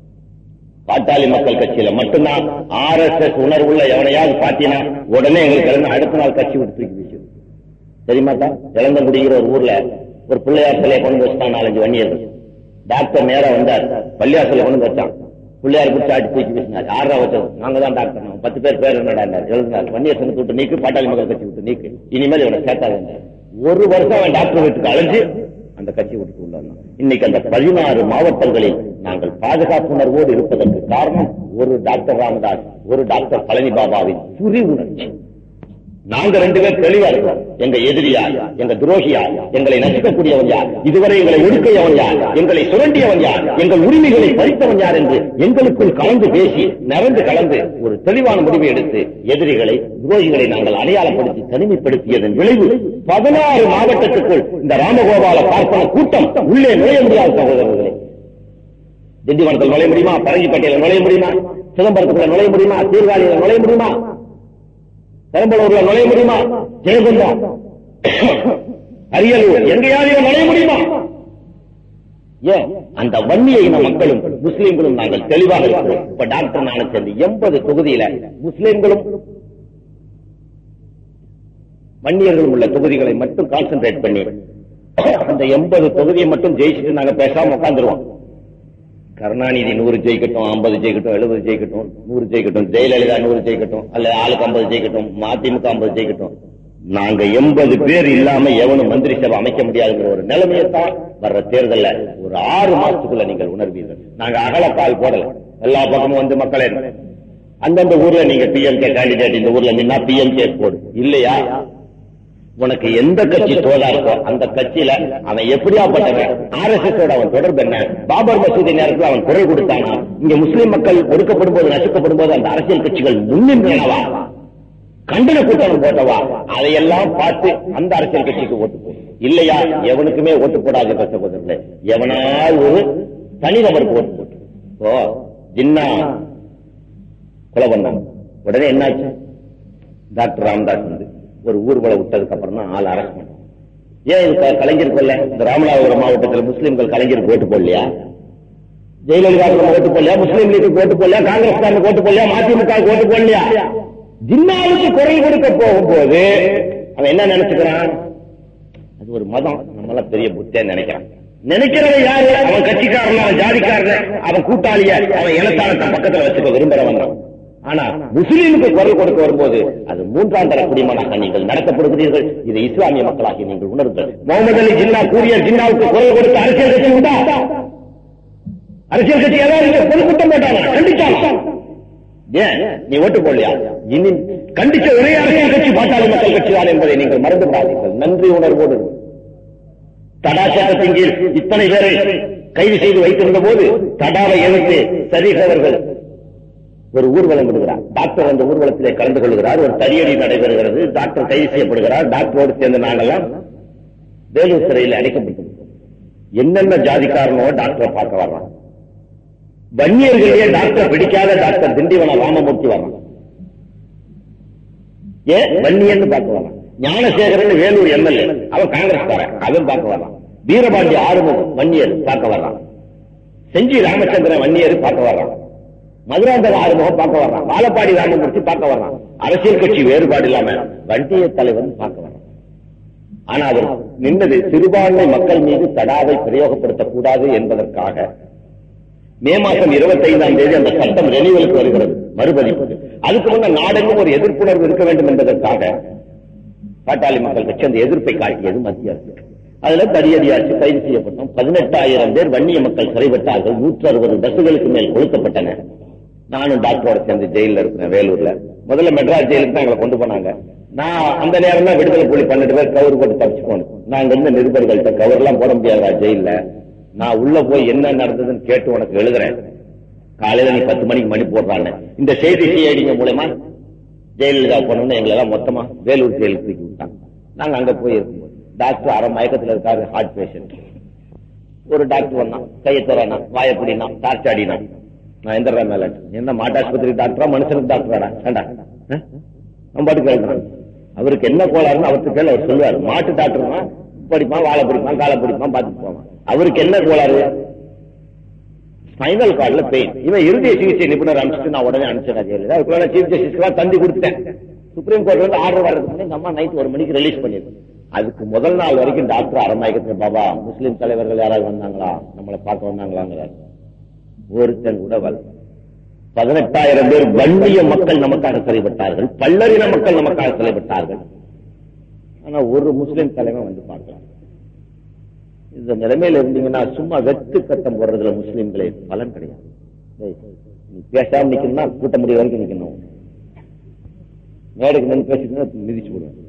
பாட்டாளி மக்கள் கட்சியில மட்டும்தான் ஆர் எஸ் எஸ் உணர்வுள்ள எவனையாவது பாத்தீங்கன்னா உடனே எங்களுக்கு இருந்து அடுத்த நாள் கட்சி விட்டு தூக்கி வீசும் தெரியுமாட்டா இளந்தங்குடிங்கிற ஒரு ஊர்ல ஒரு பிள்ளையார் சிலையை கொண்டு வச்சுட்டான் நாலஞ்சு வன்னியர்கள் டாக்டர் நேரா வந்தார் பள்ளியாசல கொண்டு வச்சான் பிள்ளையார் பிடிச்சி ஆட்டி தூக்கி வீசினார் யாரா வச்சோம் நாங்க தான் டாக்டர் நாங்க பத்து பேர் பேர் என்னடா எழுதினார் வன்னியர் சங்கத்தை விட்டு நீக்கு பாட்டாளி மக்கள் கட்சி விட்டு நீக்கு இனிமேல் இவனை சேர்த்தாங்க ஒரு வருஷம் அவன் டாக்டர் வீட்டுக்கு அழைஞ்சு அந்த கட்சி விட்டு உள்ள வந்தான். இன்னைக்கு அந்த பதினாறு மாவட்டங்களில் நாங்கள் பாதுகாப்பு உணர்வோடு இருப்பதற்கு காரணம் ஒரு டாக்டர் ராமதாஸ் ஒரு டாக்டர் பழனி பாபாவின் புரி உணர்ச்சி நாங்க ரெண்டு பேர் தெளிவா இருக்கோம் எங்க எதிரியா எங்க துரோகியா எங்களை நசுக்கக்கூடியவன் யார் இதுவரை எங்களை ஒடுக்கையவன் யார் எங்களை சுரண்டியவன் யார் எங்கள் உரிமைகளை பறித்தவன் யார் என்று எங்களுக்குள் கலந்து பேசி நிறைந்து கலந்து ஒரு தெளிவான முடிவை எடுத்து எதிரிகளை துரோகிகளை நாங்கள் அடையாளப்படுத்தி தனிமைப்படுத்தியதன் விளைவு பதினாறு மாவட்டத்துக்குள் இந்த ராமகோபால பார்ப்பன கூட்டம் உள்ளே நுழைய முடியாத சகோதரர்களே திண்டிவனத்தில் நுழைய முடியுமா பரங்கிப்பேட்டையில நுழைய முடியுமா சிதம்பரத்துக்குள்ள நுழைய முடியுமா சீர்காழியில நுழைய முடியுமா பெரம்பலூர்ல நுழைய முடியுமா ஜெயகுண்டம் அரியலூர் எங்கேயாவது நுழைய முடியுமா ஏன் அந்த வன்னிய இன மக்களும் முஸ்லிம்களும் நாங்கள் தெளிவாக இருக்கிறோம் இப்ப டாக்டர் நானும் சேர்ந்து எண்பது தொகுதியில முஸ்லிம்களும் வன்னியர்களும் உள்ள தொகுதிகளை மட்டும் கான்சென்ட்ரேட் பண்ணி அந்த எண்பது தொகுதியை மட்டும் ஜெயிச்சுட்டு நாங்க பேசாம உட்காந்துருவோம் கருணாநிதி நூறு ஜெயிக்கட்டும் ஐம்பது ஜெயிக்கட்டும் எழுபது ஜெயிக்கட்டும் நூறு ஜெயிக்கட்டும் ஜெயலலிதா நூறு ஜெயிக்கட்டும் அல்லது ஆளுக்கு ஐம்பது ஜெயிக்கட்டும் மதிமுக ஐம்பது ஜெயிக்கட்டும் நாங்க எண்பது பேர் இல்லாம எவனும் மந்திரி சபை அமைக்க முடியாதுங்கிற ஒரு நிலைமையை தான் வர்ற தேர்தல்ல ஒரு ஆறு மாசத்துக்குள்ள நீங்கள் உணர்வீர்கள் நாங்க அகலக்கால் போடல எல்லா பக்கமும் வந்து மக்களே அந்தந்த ஊர்ல நீங்க பிஎம்கே கேண்டிடேட் இந்த ஊர்ல நின்னா பிஎம்கே போடு இல்லையா உனக்கு எந்த கட்சி தோதா இருக்கோ அந்த கட்சியில அவன் எப்படியாப்பட்டவன் ஆர் எஸ் எஸ் அவன் தொடர்பு என்ன பாபர் மசூதி நேரத்தில் அவன் குரல் கொடுத்தானா இங்க முஸ்லிம் மக்கள் ஒடுக்கப்படும் போது நசுக்கப்படும் போது அந்த அரசியல் கட்சிகள் முன்னின்றனவா கண்டன கூட்டம் போட்டவா அதையெல்லாம் பார்த்து அந்த அரசியல் கட்சிக்கு ஓட்டு போடும் இல்லையா எவனுக்குமே ஓட்டு போடாத சகோதரர்களே எவனால் ஒரு தனிநபருக்கு ஓட்டு போட்டு ஓ ஜின்னா கொலை பண்ணாங்க உடனே என்னாச்சு டாக்டர் ராமதாஸ் வந்து ஒரு ஊர்வலம் விட்டதுக்கு அப்புறம் தான் ஆள் அரெஸ்ட் பண்ணாங்க ஏன் இது கலைஞர் கொல்ல இந்த ராமநாதபுரம் மாவட்டத்தில் முஸ்லிம்கள் கலைஞருக்கு ஓட்டு போடலையா ஜெயலலிதா ஓட்டு போடலையா முஸ்லீம் லீக்கு ஓட்டு போடலையா காங்கிரஸ் ஓட்டு போடலையா மதிமுக ஓட்டு போடலையா ஜின்னாவுக்கு குரல் கொடுக்க போகும்போது அவன் என்ன நினைச்சுக்கிறான் அது ஒரு மதம் நம்மள பெரிய புத்தியா நினைக்கிறான் நினைக்கிறவன் யாரு அவன் கட்சிக்காரன் அவன் ஜாதிக்காரன் அவன் கூட்டாளிய அவன் இனத்தானத்தை பக்கத்துல வச்சுக்க விரும்புறவன் தான். ஆனா முஸ்லீமுக்கு குரல் கொடுக்க வரும்போது அது மூன்றாம் தர குடிமனாக நீங்கள் நடத்தப்படுகிறீர்கள் இதை இஸ்லாமிய மக்களாகி நீங்கள் உணருங்கள் முகமது அலி ஜின்னா கூறிய ஜின்னாவுக்கு குரல் கொடுத்த அரசியல் கட்சி உண்டா அரசியல் கட்சி ஏதாவது பொதுக்கூட்டம் போட்டாங்க கண்டிச்சாங்க ஏன் நீ ஓட்டு போடலையா இனி கண்டிச்ச ஒரே அரசியல் கட்சி பாட்டாளி மக்கள் கட்சி தான் என்பதை நீங்கள் மறந்து விடாதீர்கள் நன்றி உணர்வோடு இருங்கள். தடா சட்டத்தின் கீழ் இத்தனை பேரை கைது செய்து வைத்திருந்த போது தடாவை எதிர்த்து சரீஃப் அவர்கள் ஒரு ஊர்வலம் விடுகிறார் டாக்டர் அந்த ஊர்வலத்திலே கலந்து கொள்கிறார் ஒரு தடியடி நடைபெறுகிறது டாக்டர் கைது செய்யப்படுகிறார் டாக்டரோடு சேர்ந்த நாங்கெல்லாம் வேலூர் சிறையில் அடைக்கப்பட்டிருக்கிறோம் என்னென்ன ஜாதிக்காரனோ டாக்டரை பார்க்க வர்றான் வன்னியர்களே டாக்டர் பிடிக்காத டாக்டர் திண்டிவன ராமமூர்த்தி வர்றான் ஏன் வன்னியன்னு பார்க்க வர்றான் ஞானசேகரன் வேலூர் எம்எல்ஏ அவன் காங்கிரஸ்காரன் அவன் பார்க்க வர்றான் வீரபாண்டிய ஆறுமுகம் வன்னியர் பார்க்க வர்றான் செஞ்சி ராமச்சந்திரன் வன்னியர் பார்க்க வர்றான் மதுராந்தக ஆறுமுகம் பார்க்க வர்றான் வாழப்பாடி ராமமூர்த்தி பார்க்க வர்றான் அரசியல் கட்சி வேறுபாடு இல்லாம வண்டிய தலைவன் பார்க்க வர்றான் ஆனா அவர் நின்னது சிறுபான்மை மக்கள் மீது தடாவை பிரயோகப்படுத்தக்கூடாது என்பதற்காக மே மாசம் இருபத்தி ஐந்தாம் தேதி அந்த சட்டம் ரெனிவலுக்கு வருகிறது மறுபதிப்பு அதுக்கு முன்ன நாடெங்கும் ஒரு எதிர்ப்புணர்வு இருக்க வேண்டும் என்பதற்காக பாட்டாளி மக்கள் கட்சி அந்த எதிர்ப்பை காட்டியது மத்திய அரசு அதுல தடியடியாச்சு கைது செய்யப்பட்டோம் பதினெட்டாயிரம் பேர் வன்னிய மக்கள் சிறைப்பட்டார்கள் நூற்று அறுபது பஸ்களுக்கு மேல் கொளுத்தப்பட்டன நானும் டாக்டரோட சேர்ந்து ஜெயில இருக்கிறேன் வேலூர்ல முதல்ல மெட்ராஸ் ஜெயிலுக்கு தான் எங்களை கொண்டு போனாங்க நான் அந்த நேரம் தான் விடுதலை புலி பன்னெண்டு பேர் கவர் போட்டு தப்பிச்சு போனேன் நான் இருந்த நிருபர்கள்ட்ட கவர் எல்லாம் போட முடியாதா ஜெயில நான் உள்ள போய் என்ன நடந்ததுன்னு கேட்டு உனக்கு எழுதுறேன் காலையில நீ பத்து மணிக்கு மணி போடுறான்னு இந்த செய்தி சிஐடிங்க மூலயமா ஜெயலலிதா போனோம்னு எங்களை எல்லாம் மொத்தமா வேலூர் ஜெயிலுக்கு தூக்கி விட்டாங்க நாங்க அங்க போய் இருக்கும்போது டாக்டர் அரை மயக்கத்துல இருக்காரு ஹார்ட் பேஷண்ட் ஒரு டாக்டர் வந்தான் கையை தரானா வாய பிடினா டார்ச் அடினா நான் எந்திர மேல என்ன மாட்டாஸ்பத்திரி டாக்டரா மனுஷனுக்கு டாக்டராடா ஏண்டா அஹ்? அவன் பாட்டு கேட்கிறான் அவருக்கு என்ன கோளாறுன்னு அவருக்கு கேள்வி அவர் சொல்லுவாரு மாட்டு டாக்டர்னா படிப்பான் வாழை பிடிப்பான் காலை பிடிப்பான் பார்த்துட்டு போவான் அவருக்கு என்ன கோளாறு ஸ்பைனல் கார்டுல பெயின் இவன் இருதய சிகிச்சை நிபுணர் அனுப்பிச்சு நான் உடனே அனுப்பிச்சேன் ஜெயலலிதா அதுக்குள்ள நான் சீஃப் ஜஸ்டிஸ்க்கு தந்தி கொடுத்தேன் சுப்ரீம் கோர்ட்ல இருந்து ஆர்டர் வர்றதுக்கு முன்னாடி இந்த அம்மா நைட் ஒரு மணிக்கு ரிலீஸ் பண்ணிருக்கு அதுக்கு முதல் நாள் வரைக்கும் டாக்டர் அரமாயக்கத்துல பாபா முஸ்லிம் தலைவர்கள் யாராவது வந்தாங்களா நம்மளை பார்க்க வந்தாங்களாங்கிறார் ஒருத்தன் கூட வரல பதினெட்டாயிரம் பேர் வன்னிய மக்கள் நமக்காக சிறைப்பட்டார்கள் பல்லறின மக்கள் நமக்காக சிறைப்பட்டார்கள் ஆனா ஒரு முஸ்லிம் தலைவன் வந்து பார்க்கலாம் இந்த நிலைமையில இருந்தீங்கன்னா சும்மா வெட்டு கட்டம் போடுறதுல முஸ்லிம்களே பலன் கிடையாது டேய், நீ பேசாம நிக்கணும்னா கூட்ட முடிய வரைக்கும் நிக்கணும் மேடைக்கு நின்று பேசிட்டு மிதிச்சு விடுவேன்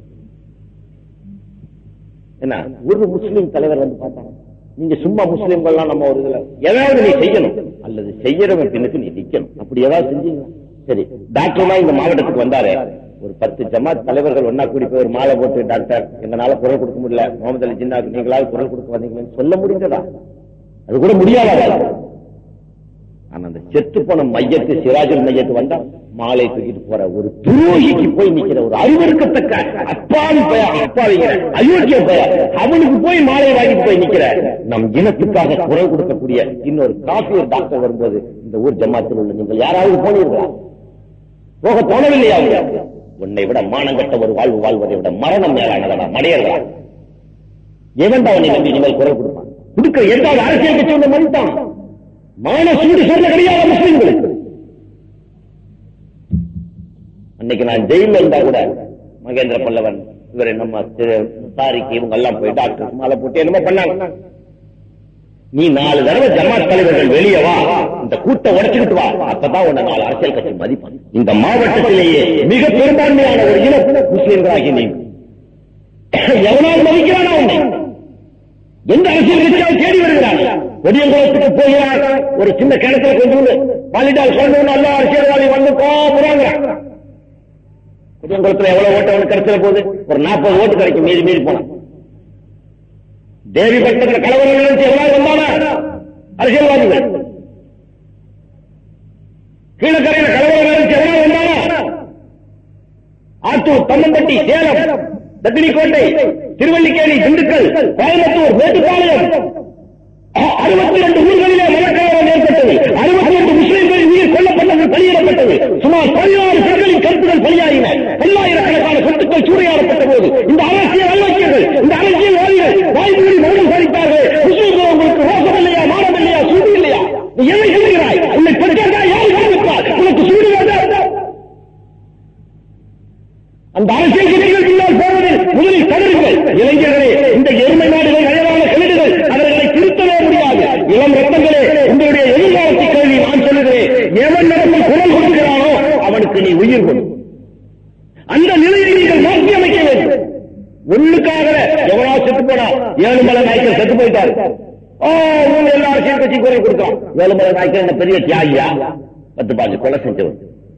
என்ன ஒரு முஸ்லிம் தலைவர் வந்து பார்த்தாங்க நீங்க சும்மா முஸ்லிம்கள்லாம் நம்ம ஒரு இதுல ஏதாவது நீ செய்யணும் அல்லது செய்யறவன் பின்னுக்கு நீ நிக்கணும் அப்படி ஏதாவது செஞ்சீங்க சரி டாக்டர்லாம் இந்த மாவட்டத்துக்கு வந்தாரு ஒரு பத்து ஜமாத் தலைவர்கள் ஒன்னா கூடி போய் ஒரு மாலை போட்டு டாக்டர் எங்களால குரல் கொடுக்க முடியல முகமது அலி ஜின்னாக்கு நீங்களாவது குரல் கொடுக்க வந்தீங்கன்னு சொல்ல முடிஞ்சதா அது கூட முடியாதா ஆனா அந்த செத்து போன மையத்து சிராஜுல் மையத்து வந்தா மாலை தூக்கிட்டு போற ஒரு துரோகிக்கு போய் நிக்கிற ஒரு அறிவறுக்கத்தக்க அப்பாவி பய அப்பாவிங்க அயோக்கிய பய அவனுக்கு போய் மாலை வாங்கிட்டு போய் நிக்கிற நம் இனத்துக்காக குரல் கொடுக்கக்கூடிய இன்னொரு காஃபியர் டாக்டர் வரும்போது இந்த ஊர் ஜமாத்தில் உள்ள நீங்கள் யாராவது போனீர்களா போக தோணவில்லையா உங்களுக்கு? உன்னை விட மானங்கட்ட ஒரு வாழ்வு வாழ்வதை விட மரணம் மேலானதா மடையர்களா எவன்டா உன்னை நம்பி இனிமேல் குரல் கொடுப்பான் கொடுக்க எந்தாவது அரசியல் கட்சி ஒன்று மறுத்தான் மான சூடு சொல்ல கிடையாது முஸ்லிம்களுக்கு அன்னைக்கு நான் ஜெயில இருந்தா கூட மகேந்திர பல்லவன் இவரை நம்ம திரு தாரிக்கு இவங்க எல்லாம் போய் டாக்டர் மாலை போட்டு என்னமோ பண்ணாங்க நீ நாலு தடவை ஜமாத் தலைவர்கள் வெளியே வா இந்த கூட்ட உடைச்சுக்கிட்டு வா அப்பதான் உன்னை நாலு அரசியல் கட்சி மதிப்பான் இந்த மாவட்டத்திலேயே மிக பெரும்பான்மையான ஒரு இனம் முஸ்லிம்களாகி நீ எவனால் மதிக்கிறானா உன்னை எந்த அரசியல் கட்சியால் தேடி வருகிறான் கொடியங்குளத்துக்கு போகிறார் ஒரு சின்ன கிணத்துல கொண்டு பாலிடால் கொண்டு நல்ல அரசியல்வாதி வந்து போறாங்கிறான் கொடியங்குளத்துல எவ்வளவு ஓட்டு அவனுக்கு கிடைச்சிட போகுது ஒரு நாற்பது ஓட்டு கிடைக்கும் மீறி மீறி போனான் தேவிப்பட்டத்தில் கலவரம் நினைச்சு எவ்வளவு வந்தானா அரசியல்வாதிகள் கீழக்கரையில கலவரம் நினைச்சு எவ்வளவு வந்தானா ஆத்தூர் தம்மம்பட்டி சேலம் தத்தினிக்கோட்டை திருவல்லிக்கேணி திண்டுக்கல் கோயம்புத்தூர் மேட்டுப்பாளையம் அறுபத்தி ரெண்டு ஊர்களிலே மனக்கலவரம் ஏற்பட்டது அறுபத்தி ரெண்டு முஸ்லிம்கள் உயிர் கொல்லப்பட்டது பலியிடப்பட்டது சுமார் பதினாறு பெண்களின் கருத்துக்கள் பலியாயின பல்லாயிரக்கணக்கான சொத்துக்கள் சூறையாடப்பட்ட போது இந்த அரசியல் அல்வக்கியர்கள் இந்த அரசியல்வாதிகள் வாய்மொழி மௌனம் சாதித்தார்கள் முஸ்லிம்கள் உங்களுக்கு ரோசம் இல்லையா மானம் இல்லையா சூடு இல்லையா நீ எதை எழுதுகிறாய் உன்னை பெற்றார்கள் யார் கவனிப்பார் உனக்கு சூடு வேண்டாம் அந்த அரசியல் கட்சிகள் பின்னால் போவதில் முதலில் தவறுங்கள் இளைஞர்களே இந்த எருமை நாடுகள் அழகான கிணறுகள் அவர்களை திருத்தவே முடியாது இளம் ரத்தங்களே உங்களுடைய எதிர்காலத்தை கேள்வி நான் சொல்லுகிறேன் எவன் நடந்து குரல் கொடுக்கிறானோ அவனுக்கு நீ உயிர் கொடு அந்த நிலையை நீங்கள் மாற்றி அமைக்க வேண்டும் ஒண்ணுக்காக எவனாவது செத்து போனா ஏழுமலை நாய்க்கர் செத்து போயிட்டாரு ஓ இவங்க எல்லா அரசியல் கட்சி குரல் கொடுக்கலாம் ஏழுமலை நாய்க்கர் என்ன பெரிய தியாகியா பத்து பாஞ்சு கொலை செஞ்சவர்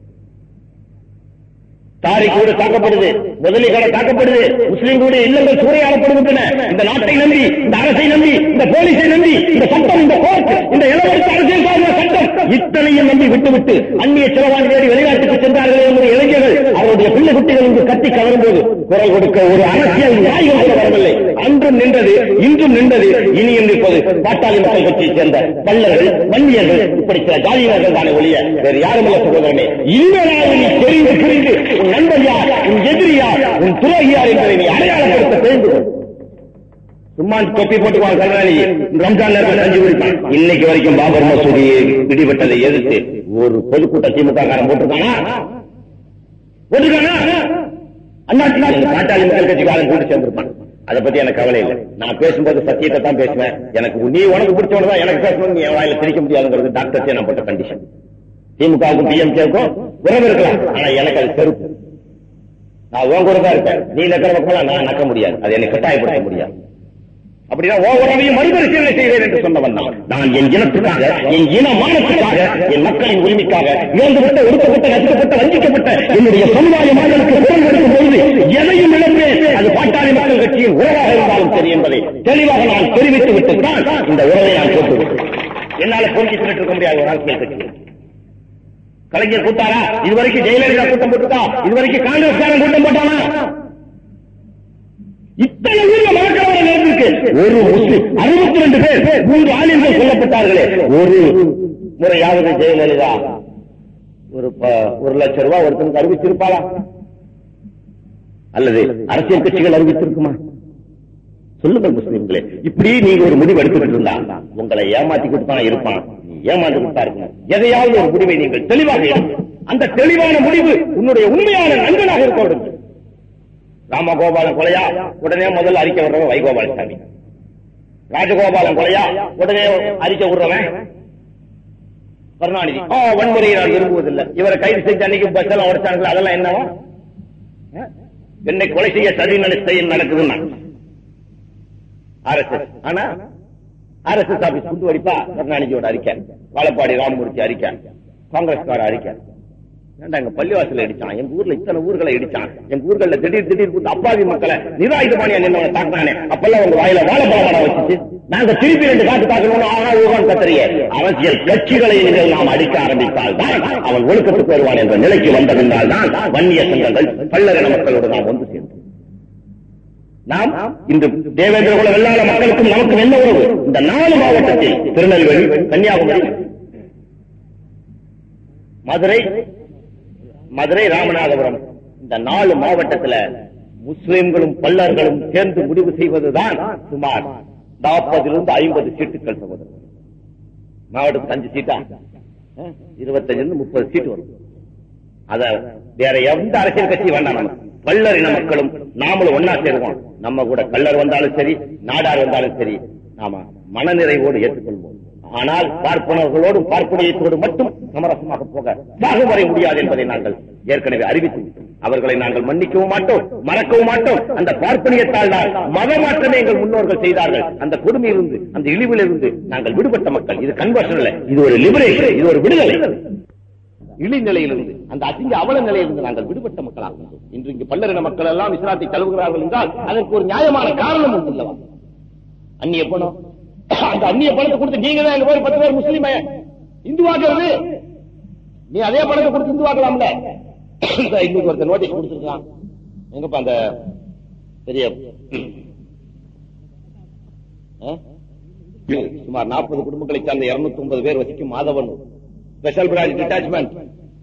தாரிக்கூட தாக்கப்படுது முதலீகட தாக்கப்படுது முஸ்லிம்களுடைய இல்லங்கள் சூறையாடப்படுகின்றன இந்த நாட்டை நம்பி இந்த அரசை நம்பி இந்த போலீஸை நம்பி இந்த சட்டம் இந்த கோர்ட் இந்த இளவரசு அரசியல் சார்ந்த சட்டம் இத்தனையும் நம்பி விட்டுவிட்டு அந்நிய செலவாணி தேடி வெளிநாட்டுக்கு சென்றார்களே என்ற இளைஞர்கள் அவருடைய பிள்ளை குட்டிகள் இங்கு கட்டி கவரும் போது குரல் கொடுக்க ஒரு அரசியல் நாய்கள் கூட வரவில்லை அன்றும் நின்றது இன்றும் நின்றது இனியும் நிற்பது பாட்டாளி மக்கள் கட்சியைச் சேர்ந்த பல்லர்கள் வன்னியர்கள் இப்படி சில ஜாதியினர்கள் தானே ஒழிய வேறு யாரும் இல்ல சகோதரனே இனிமேலாவது நீ தெரிந்து புரிந்து உன் நண்பர் யார் உன் எதிரி யார் உன் துரோகி யார் என்பதை நீ அடையாளப்படுத்த தெரிந்து கொள். சும்மா தொப்பி போட்டுக்குவான் கருணாநிதி ரம்ஜான் நேரத்தில் செஞ்சு கொடுப்பான் இன்னைக்கு வரைக்கும் பாபர் மசூதி பிடிபட்டதை எதிர்த்து ஒரு பொதுக்கூட்ட திமுக காரன் போட்டிருக்கானா போட்டிருக்கானா அண்ணாச்சி பாட்டாளி மக்கள் கட்சிக்காரன் கூட்டு சேர்ந்திருப்பான் அதை பத்தி எனக்கு கவலை இல்லை நான் பேசும்போது சத்தியத்தை தான் பேசுவேன் எனக்கு நீ உனக்கு பிடிச்சவனதான் தான் எனக்கு பேசணும் நீ என் வாயில பிரிக்க முடியாதுங்கிறது டாக்டர் நான் போட்ட கண்டிஷன் திமுகவுக்கும் பிஎம்கேவுக்கும் உறவு இருக்கலாம் ஆனா எனக்கு அது செருப்பு நான் உன் கூட தான் இருப்பேன் நீ நக்கிற பக்கம் நான் நக்க முடியாது அதை என்னை கட்டாயப்படுத்த முடியாது அப்படின்னா ஓவரவையும் மறுபரிசீலனை செய்வேன் என்று சொன்னவன் நான் நான் என் இனத்துக்காக என் இன மானத்துக்காக என் மக்களின் உரிமைக்காக இழந்துவிட்ட ஒடுக்கப்பட்ட நசுக்கப்பட்ட வஞ்சிக்கப்பட்ட என்னுடைய சமுதாய மக்களுக்கு குரல் கொடுக்கும் பொழுது எதையும் இழப்பேன் அது பாட்டாளி மக்கள் கட்சியின் உறவாக இருந்தாலும் சரி என்பதை தெளிவாக நான் தெரிவித்து விட்டு தான் இந்த உறவை நான் போட்டுவிட்டேன் என்னால போட்டி சொல்லிட்டு இருக்க முடியாது ஒரு அரசியல் கட்சி கலைஞர் கூட்டாரா இதுவரைக்கும் ஜெயலலிதா கூட்டம் போட்டுட்டா இதுவரைக்கும் காங்கிரஸ்காரன் கூட்டம் போட்டானா இத்தனை ஊர்ல மரக்கலவரம் நடந்திருக்கு ஒரு முஸ்லிம் அறுபத்தி ரெண்டு பேர் மூன்று ஆலிம்கள் கொல்லப்பட்டார்களே ஒரு முறையாவது ஜெயலலிதா ஒரு ப- ஒரு லட்சம் ரூபாய் ஒருத்தனுக்கு அறிவிச்சிருப்பாளா அல்லது அரசியல் கட்சிகள் அறிவித்திருக்குமா சொல்லுங்கள் முஸ்லிம்களே இப்படி நீங்க ஒரு முடிவு எடுத்துக்கிட்டு இருந்தா உங்களை ஏமாத்திக்கிட்டு தான் இருப்பான் நீ ஏமாந்துக்கிட்டு தான் இருக்கணும் எதையாவது ஒரு முடிவை நீங்கள் தெளிவாக எடுங்க. அந்த தெளிவான முடிவு உன்னுடைய உண்மையான நண்பனாக இருக்க வேண்டும் ராமகோபாலன் கொலையா உடனே முதல்ல அறிக்கை விடுறவன் வைகோபாலசாமி ராஜகோபாலன் கொலையா உடனே அறிக்கை விடுறவன் கருணாநிதி ஆ, வன்முறையை நான் விரும்புவதில்லை இவரை கைது செஞ்ச அன்னைக்கு பஸ் எல்லாம் உடைச்சாங்களா அதெல்லாம் என்னவா ஆ? என்னை கொலை செய்ய சதி நடத்த நடக்குதுன்னா ஆர்எஸ்எஸ் ஆனா ஆர்எஸ்எஸ் ஆபீஸ் குண்டு வெடிப்பா கருணாநிதியோட அறிக்கை வாழப்பாடி ராமமூர்த்தி அறிக்கை காங்கிரஸ்கார அறிக்கை ஏன்டா எங்க பள்ளிவாசல அடிச்சான் எங்க ஊர்ல இத்தனை ஊர்களை அடிச்சான் எங்க ஊர்கள்ல திடீர் திடீர் கூட்டு அப்பாவி மக்களை நிராயுதபாணியா நின்னவனை தாக்குனானே அப்பெல்லாம் உங்க வாயில வாழைப்பழம் வச்சுச்சு நாங்க திருப்பி ரெண்டு காட்டு தாக்கணும்னு ஆனா ஊகான் கத்தறிய அரசியல் கட்சிகளை நீங்கள் நாம் அடிக்க ஆரம்பித்தால் தான் அவன் ஒழுக்கத்துக்கு வருவான் என்ற நிலைக்கு வந்ததினால் தான் வன்னிய சங்கங்கள் பல்லரன மக்களோடு நாம் ஒன்று சேர்ந்தோம் நாம் இந்த தேவேந்திர குல வெள்ளாள மக்களுக்கும் நமக்கும் என்ன உறவு இந்த நாலு மாவட்டத்தில் திருநெல்வேலி கன்னியாகுமரி மதுரை மதுரை ராமநாதபுரம் இந்த நாலு மாவட்டத்துல முஸ்லிம்களும் பல்லர்களும் சேர்ந்து முடிவு செய்வதுதான் சுமார் நாற்பதிலிருந்து ஐம்பது சீட்டுகள் சகோதரர் மாவட்டத்துக்கு அஞ்சு சீட்டா இருபத்தஞ்சு இருந்து முப்பது சீட்டு வரும் அத வேற எந்த அரசியல் கட்சி வேண்டாம் நம்ம பல்லர் இன மக்களும் நாமளும் ஒன்னா சேருவோம் நம்ம கூட கள்ளர் வந்தாலும் சரி நாடார் வந்தாலும் சரி நாம மனநிறைவோடு ஏற்றுக்கொள்வோம் ஆனால் பார்ப்பனர்களோடும் பார்ப்பனியத்தோடு மட்டும் சமரசமாக போக சாகுவரை முடியாது என்பதை நாங்கள் ஏற்கனவே அறிவித்து விட்டோம். அவர்களை நாங்கள் மன்னிக்கவும் மாட்டோம் மறக்கவும் மாட்டோம் அந்த பார்ப்பனியத்தால் தான் மத மாற்றமே எங்கள் முன்னோர்கள் செய்தார்கள் அந்த கொடுமையிலிருந்து அந்த இழிவிலிருந்து நாங்கள் விடுபட்ட மக்கள் இது கன்வர்ஷன் இல்ல இது ஒரு லிபரேஷன் இது ஒரு விடுதலை இழிநிலையிலிருந்து அந்த அசிங்க அவல நிலையிலிருந்து நாங்கள் விடுபட்ட மக்களாக இருந்தோம் இன்று இங்கு பல்லரின மக்கள் எல்லாம் இஸ்லாத்தை தழுவுகிறார்கள் என்றால் அதற்கு ஒரு நியாயமான காரணம் உண்டு அல்லவா அந்நிய பணம் அந்த அந்நிய பணத்தை கொடுத்து நீங்க தான் எங்க போய் பத்து பேர் முஸ்லீம் இந்துவாக்குறது நீ அதே பணத்தை கொடுத்து இந்துவாக்கலாம்ல இன்னைக்கு ஒருத்தர் நோட்டீஸ் கொடுத்துருக்கான் எங்கப்பா அந்த பெரிய ஆ? சுமார் நாற்பது குடும்பங்களை சார்ந்த இருநூத்தி ஒன்பது பேர் வசிக்கும் Madhavan special branch detachment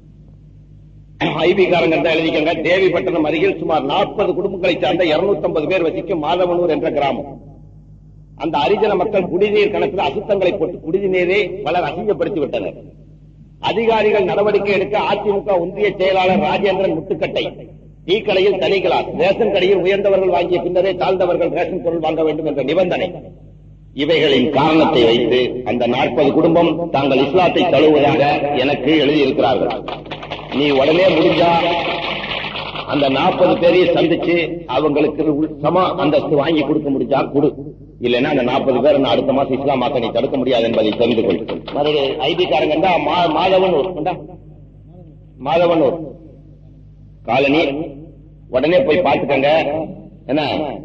IB காரங்க தான் எழுதிக்கங்க தேவிப்பட்டினம் அருகில் சுமார் நாற்பது குடும்பங்களை சார்ந்த 250 பேர் வசிக்கும் மாதவனூர் என்ற கிராமம் அந்த அரிஜன மக்கள் குடிநீர் கணக்கில் அசுத்தங்களை போட்டு குடிநீரை பலர் அசிங்கப்படுத்தி விட்டனர் அதிகாரிகள் நடவடிக்கை எடுக்க அதிமுக ஒன்றிய செயலாளர் ராஜேந்திரன் முட்டுக்கட்டை டீ கடையில் தனி கிளாஸ் ரேஷன் கடையில் உயர்ந்தவர்கள் வாங்கிய பின்னரே தாழ்ந்தவர்கள் ரேஷன் பொருள் வாங்க வேண்டும் என்ற நிபந்தனை இவைகளின் காரணத்தை வைத்து அந்த நாற்பது குடும்பம் தாங்கள் இஸ்லாத்தை தழுவுவதாக எனக்கு எழுதியிருக்கிறார்கள் நீ உடனே முடிஞ்சா அந்த நாற்பது பேரையும் சந்திச்சு அவங்களுக்கு உள்- சம அந்தஸ்து வாங்கி கொடுக்க முடிஞ்சா கொடு இல்லைன்னா அந்த நாற்பது பேர் நான் அடுத்த மாசம் இஸ்லாம் மாக்க நீ தடுக்க முடியாது என்பதை தெரிந்து கொள் மறுபடியும் ஐபி காரங்க இருந்தா மா- மாதவனூர் கொண்டா. மாதவனூர் காலனி உடனே போய் பார்த்துக்கங்க என்ன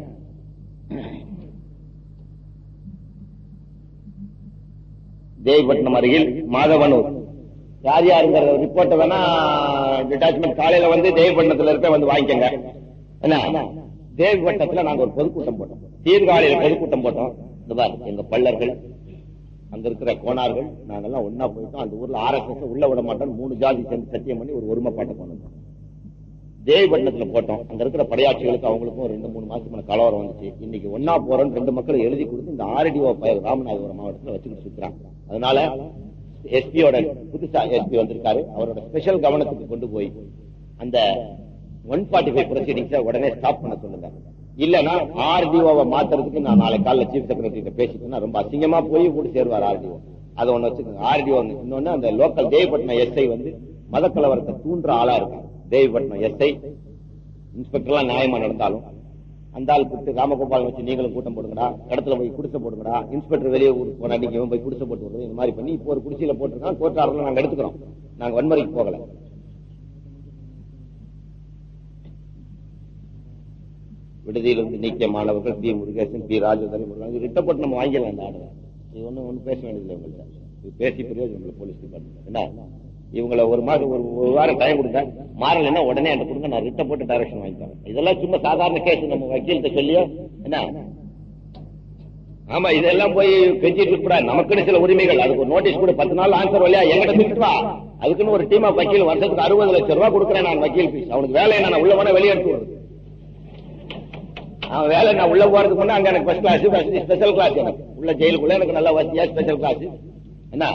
தேவிப்பட்டினம் அருகில் மாதவனூர் யார் யாருங்கிற ரிப்போர்ட்டை வேணா டிட்டாச்மெண்ட் காலையில வந்து தேவிப்பட்டினத்துல இருக்க வந்து வாங்கிக்கங்க என்ன தேவிப்பட்டத்துல நாங்க ஒரு பொதுக்கூட்டம் போட்டோம் சீர்காழியில பொதுக்கூட்டம் போட்டோம் இந்த பாரு எங்க பள்ளர்கள் அங்க இருக்கிற கோணார்கள் நாங்கெல்லாம் ஒன்னா போயிட்டோம் அந்த ஊர்ல ஆர்எஸ்எஸ் உள்ள விட மாட்டோம் மூணு ஜாதி சேர்ந்து சத்தியம் பண்ணி ஒரு ஒருமைப்பாட்டை கொண்டு வந்தோம் தேவிப்பட்டினத்துல போட்டோம் அங்க இருக்கிற படையாட்சிகளுக்கு அவங்களுக்கும் ரெண்டு மூணு மாசத்துக்கு கலவரம் வந்துச்சு இன்னைக்கு ஒன்னா போறோம் ரெண்டு மக்கள் எழுதி கொடுத்து இந்த ஆர்டிஓ பயிர் ராமநாதபுரம் மாவட்டத்துல வச்சுக்கிட்டு சுத்துறாங்க அதனால எஸ்பியோட புதுசா எஸ்பி வந்திருக்காரு அவரோட ஸ்பெஷல் கவனத்துக்கு கொண்டு போய் அந்த ஒன் ஃபார்ட்டி ஃபைவ் ப்ரொசீடிங்ஸ உடனே ஸ்டாப் பண்ண சொல்லுங்க இல்லன்னா ஆர்டிஓவை மாத்துறதுக்கு நான் நாளை காலைல சீஃப் செக்ரட்டரி பேசிட்டேன்னா ரொம்ப அசிங்கமா போய் கூட சேருவார் ஆர்டிஓ அதை ஒண்ணு வச்சுக்கோங்க ஆர்டிஓ இன்னொன்னு அந்த லோக்கல் தேவிப்பட்டினம் எஸ்ஐ வந்து மத கலவரத்தை தூண்டுற ஆளா இருக்காங்க தேவிப்பட்டினம் எஸ்ஐ இன்ஸ்பெக்டர்லாம் நியாயமா நடந்தாலும் அந்த ஆள் கூப்பிட்டு ராமகோபால் வச்சு நீங்களும் கூட்டம் போடுங்கடா கடத்துல போய் குடிசை போடுங்கடா இன்ஸ்பெக்டர் வெளியே ஊருக்கு போனா நீங்க இவன் போய் குடிசை போட்டு விடுறது இந்த மாதிரி பண்ணி இப்போ ஒரு குடிசையில போட்டிருக்கான் கோர்ட் ஆர்டர்ல நாங்க எடுத்துக்கிறோம் நாங்க வன்முறைக்கு போகல விடுதியிலிருந்து நீக்கிய மாணவர்கள் பி முருகேசன் பி ராஜேந்திரன் முருகன் ரிட்டப்பட்டு நம்ம வாங்கிடலாம் அந்த ஆர்டர் இது ஒண்ணும் ஒன்றும் பேச வேண்டியதில்லை உங்கள்கிட்ட இது பேசி பிரயோஜனம் போலீஸ் டிபார்ட்மெண்ட் என்ன இவங்களை ஒரு மாதம் ஒரு ஒரு வாரம் டைம் கொடுங்க மாறலைன்னா உடனே என்கிட்ட கொடுங்க நான் ரிட்ட போட்டு டைரக்ஷன் வாங்கிக்கிறேன் இதெல்லாம் சும்மா சாதாரண கேஸ் நம்ம வக்கீல்கிட்ட சொல்லியோ என்ன ஆமா இதெல்லாம் போய் கெஞ்சிட்டு இருக்க நமக்குன்னு சில உரிமைகள் அதுக்கு ஒரு நோட்டீஸ் கூட பத்து நாள் ஆன்சர் வழியா எங்கிட்ட திட்டுவா அதுக்குன்னு ஒரு டீம் ஆஃப் வக்கீல் வருஷத்துக்கு அறுபது லட்சம் ரூபாய் கொடுக்குறேன் நான் வக்கீல் ஃபீஸ் அவனுக்கு வேலை நான் உள்ள போனா வெளியே எடுத்து வருது அவன் வேலை நான் உள்ள போறதுக்கு முன்னே அங்க எனக்கு ஃபர்ஸ்ட் கிளாஸ் ஸ்பெஷல் கிளாஸ் எனக்கு உள்ள ஜெயிலுக்குள்ள எனக்கு நல்ல வசதியா ஸ்பெஷல் கிளாஸ் என்ன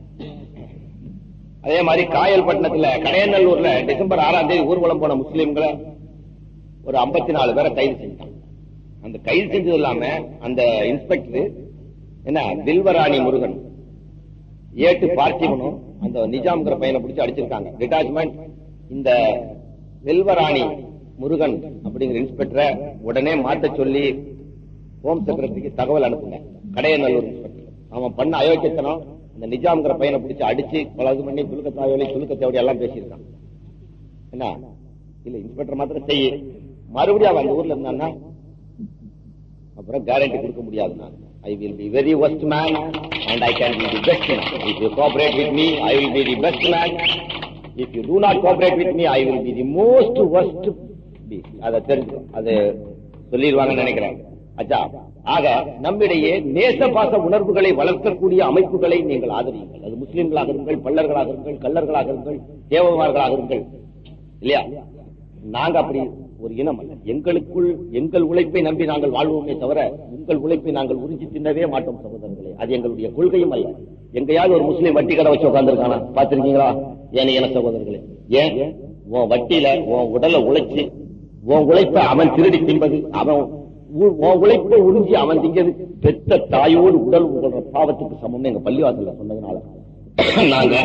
அதே மாதிரி காயல்பட்டினத்துல கடையநல்லூர்ல டிசம்பர் ஆறாம் தேதி ஊர்வலம் போன முஸ்லீம்களை ஒரு ஐம்பத்தி நாலு பேரை கைது செஞ்சாங்க அந்த கைது செஞ்சது இல்லாம அந்த இன்ஸ்பெக்டர் என்ன வில்வராணி முருகன் ஏட்டு பார்த்திபனும் அந்த நிஜாம்ங்கிற பையனை பிடிச்சு அடிச்சிருக்காங்க டிட்டாச்மெண்ட் இந்த வில்வராணி முருகன் அப்படிங்கிற இன்ஸ்பெக்டரை உடனே மாத்த சொல்லி ஹோம் செக்ரட்டரிக்கு தகவல் அனுப்புங்க கடையநல்லூர் இன்ஸ்பெக்டர் அவன் பண்ண அயோக்கியத்தனம் இந்த நிஜாம்ங்கிற பையனை பிடிச்சு அடிச்சு பலது பண்ணி துலுக்க தாயோலி துலுக்க தேவடி எல்லாம் பேசியிருக்கான் என்ன இல்ல இன்ஸ்பெக்டர் மாத்திரம் செய்ய மறுபடியும் அவன் அந்த ஊர்ல இருந்தான்னா அப்புறம் கேரண்டி கொடுக்க முடியாது நான் I will be very worst man and I can be the best man if you cooperate with me I will be the best man if you do not cooperate with me I will be the most worst அதை தெரிஞ்சு அது சொல்லிடுவாங்கன்னு நினைக்கிறேன் அச்சா ஆக நம்மிடையே நேச பாச உணர்வுகளை வளர்க்கக்கூடிய அமைப்புகளை நீங்கள் ஆதரியுங்கள் அது முஸ்லிம்களாக இருங்கள் பல்லர்களாக இருங்கள் கல்லர்களாக இருங்கள் தேவமார்களாக இருங்கள் இல்லையா நாங்க அப்படி ஒரு இனம் அல்ல எங்களுக்குள் எங்கள் உழைப்பை நம்பி நாங்கள் வாழ்வோமே தவிர உங்கள் உழைப்பை நாங்கள் உறிஞ்சி தின்னவே மாட்டோம் சகோதரர்களே அது எங்களுடைய கொள்கையும் அல்ல எங்கேயாவது ஒரு முஸ்லீம் வட்டி கடை வச்சு உட்காந்துருக்கானா பாத்திருக்கீங்களா ஏன் என சகோதரர்களே ஏன் உன் வட்டியில உன் உடலை உழைச்சு உன் உழைப்பை அவன் திருடி தின்பது அவன் உன் உழைப்பை உறிஞ்சி அவன் திங்கிறது பெத்த தாயோடு உடல் உங்களோட பாவத்துக்கு சமம் எங்க பள்ளிவாசல்ல சொன்னதுனால நாங்க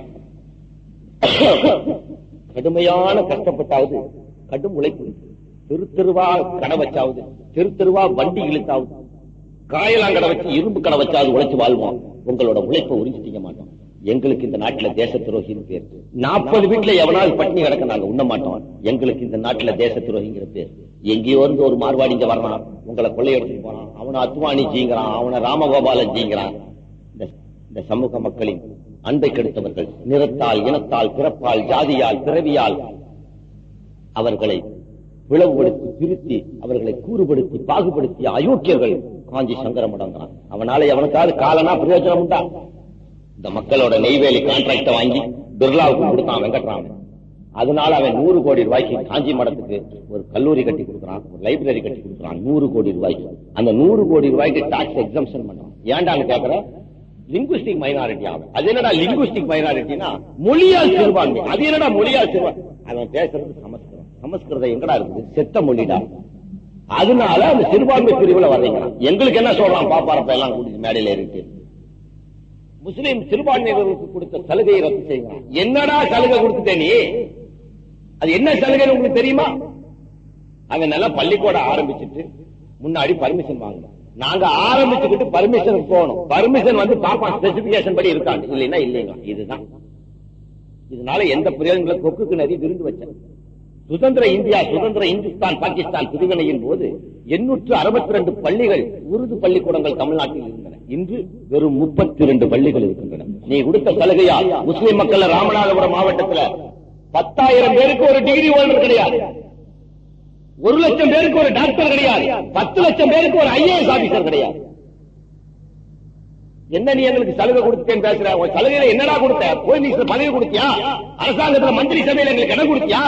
கடுமையான கஷ்டப்பட்டாவது கடும் உழைப்பு தெரு தெருவா கடை வச்சாவது தெரு தெருவா வண்டி இழுத்தாவது காயலாங்கடை வச்சு இரும்பு கடை வச்சாவது உழைச்சு வாழ்வோம் உங்களோட உழைப்பை உறிஞ்சு திங்க மாட்டோம் எங்களுக்கு இந்த நாட்டுல தேச துரோகின்னு பேர் நாற்பது வீட்டுல எவனாவது பட்டினி கிடக்க நாங்க உண்ண மாட்டோம் எங்களுக்கு இந்த நாட்டுல தேச துரோகிங்கிற பேர் எங்கேயோ இருந்து ஒரு மார்வாடி இங்க வர்றான் உங்களை கொள்ளையடிச்சுட்டு போறான் அவனை அத்வானி ஜீங்கிறான் அவனை ராமகோபாலன் ஜீங்கிறான் இந்த சமூக மக்களின் அன்பை கெடுத்தவர்கள் நிறத்தால் இனத்தால் பிறப்பால் ஜாதியால் பிறவியால் அவர்களை பிளவுபடுத்தி திருத்தி அவர்களை கூறுபடுத்தி பாகுபடுத்திய அயோக்கியர்கள் காஞ்சி சங்கரம் அடங்கிறான் அவனால எவனுக்காவது காலனா பிரயோஜனம் உண்டா இந்த மக்களோட நெய்வேலி கான்ட்ராக்ட வாங்கி பிர்லாவுக்கு கொடுத்தான் வெங்கட்ராமன் அதனால அவன் நூறு கோடி ரூபாய்க்கு காஞ்சி மடத்துக்கு ஒரு கல்லூரி கட்டி கொடுக்குறான் ஒரு லைப்ரரி கட்டி கொடுக்குறான் நூறு கோடி ரூபாய்க்கு அந்த நூறு கோடி ரூபாய்க்கு டாக்ஸ் எக்ஸம்ஷன் பண்றான் ஏன்டான்னு கேக்குற லிங்குஸ்டிக் மைனாரிட்டி ஆகும் அது என்னடா லிங்குஸ்டிக் மைனாரிட்டினா மொழியால் சிறுபான்மை அது என்னடா மொழியால் சிறுபான்மை அவன் பேசுறது சமஸ்கிருதம் சமஸ்கிருதம் எங்கடா இருக்குது செத்த மொழிடா அதனால அந்த சிறுபான்மை பிரிவுல வர்றீங்க எங்களுக்கு என்ன சொல்றான் பாப்பாரப்ப எல்லாம் கூட்டிட்டு மேடையில இருக்கு முஸ்லீம் சிறுபான்மையினருக்கு கொடுத்த சலுகையை ரத்து செய்யுங்க என்னடா சலுகை கொடுத்துட்டே நீ அது என்ன சலுகைன்னு உங்களுக்கு தெரியுமா அவன் நல்லா பள்ளிக்கூடம் ஆரம்பிச்சுட்டு முன்னாடி பர்மிஷன் வாங்கணும் நாங்க ஆரம்பிச்சுக்கிட்டு பர்மிஷன் போகணும் பர்மிஷன் வந்து பாப்பா ஸ்பெசிபிகேஷன் படி இருக்காங்க இல்லைன்னா இல்லைங்க இதுதான் இதனால எந்த பிரயோஜனங்களும் கொக்குக்கு நதி விருந்து வச்சேன் சுதந்திர இந்தியா சுதந்திர இந்துஸ்தான் பாகிஸ்தான் பிரிவினையின் போது எண்ணூற்று அறுபத்தி ரெண்டு பள்ளிகள் உருது பள்ளிக்கூடங்கள் தமிழ்நாட்டில் இருந்தன இன்று வெறும் முப்பத்தி ரெண்டு பள்ளிகள் இருக்கின்றன நீ கொடுத்த சலுகையா முஸ்லிம் மக்கள் ராமநாதபுரம் மாவட்டத்தில் பத்தாயிரம் பேருக்கு ஒரு டிகிரி ஹோல்டர் கிடையாது ஒரு லட்சம் பேருக்கு ஒரு டாக்டர் கிடையாது பத்து லட்சம் பேருக்கு ஒரு ஐஏஎஸ் ஆபீசர் கிடையாது என்ன நீ எங்களுக்கு சலுகை கொடுத்தேன்னு பேசுற உன் சலுகையில என்னடா கொடுத்த போய் நீ பதவி கொடுத்தியா அரசாங்கத்துல மந்திரி சபையில எங்களுக்கு இடம் கொடுத்தியா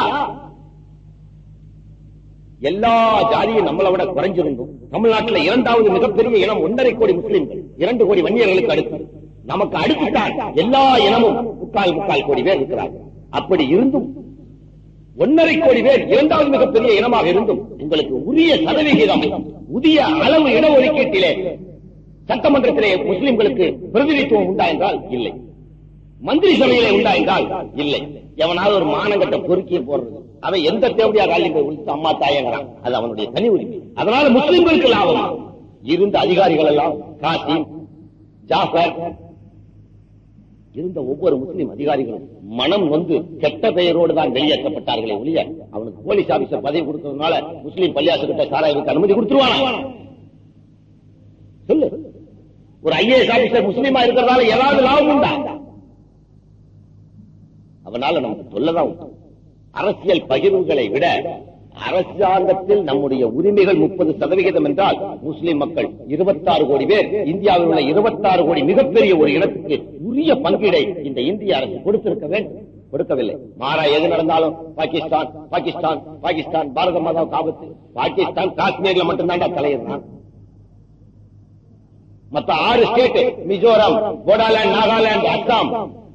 எல்லா ஜாதியும் நம்மளை விட குறைஞ்சிருந்தும் தமிழ்நாட்டில் இரண்டாவது மிகப்பெரிய இனம் ஒன்றரை கோடி முஸ்லிம்கள் இரண்டு கோடி வன்னியர்களுக்கு அடுத்து நமக்கு அடுத்துத்தான் எல்லா இனமும் முக்கால் முக்கால் கோடி பேர் இருக்கிறார்கள் அப்படி இருந்தும் ஒன்றரை கோடி பேர் இரண்டாவது மிகப்பெரிய இனமாக இருந்தும் உங்களுக்கு உரிய சதவிகிதம் உரிய அளவு இடஒதுக்கீட்டிலே சட்டமன்றத்திலே முஸ்லிம்களுக்கு பிரதிநிதித்துவம் உண்டா என்றால் இல்லை மந்திரி சபையிலே உண்டா என்றால் இல்லை எவனாவது ஒரு மானங்கட்ட பொறுக்கிய போடுறது அவன் எந்த தேவையா காலி போய் விழித்து அம்மா தாயங்கிறான் அது அவனுடைய தனி உரிமை அதனால முஸ்லிம்களுக்கு லாபமா இருந்த அதிகாரிகள் எல்லாம் காசி ஜாஃபர் இருந்த ஒவ்வொரு முஸ்லிம் அதிகாரிகளும் மனம் வந்து கெட்ட பெயரோடு தான் வெளியேற்றப்பட்டார்களே ஒழிய அவனுக்கு போலீஸ் ஆபீசர் பதவி கொடுத்ததுனால முஸ்லீம் பள்ளியாசு கிட்ட சாராயத்துக்கு அனுமதி கொடுத்துருவானா சொல்லு ஒரு ஐஏஎஸ் ஆபீசர் முஸ்லீமா இருக்கிறதால ஏதாவது லாபம் உண்டா அவனால நமக்கு சொல்லதான் உண்டு அரசியல் பகிர்வுகளை விட அரசாங்கத்தில் நம்முடைய உரிமைகள் முப்பது சதவிகிதம் என்றால் முஸ்லிம் மக்கள் இருபத்தாறு கோடி பேர் இந்தியாவில் உள்ள இருபத்தாறு கோடி மிகப்பெரிய ஒரு இடத்துக்கு உரிய பங்கீடை இந்த இந்திய அரசு கொடுத்திருக்க வேண்டும் கொடுக்கவில்லை மாறா எது நடந்தாலும் பாகிஸ்தான் பாகிஸ்தான் பாகிஸ்தான் பாரத மாதா ஆபத்து பாகிஸ்தான் காஷ்மீர்ல மட்டும்தான் தலையிடுறான் மத்த ஆறு ஸ்டேட் மிசோரம் போடாலாந்து நாகாலாந்து அஸ்ஸாம்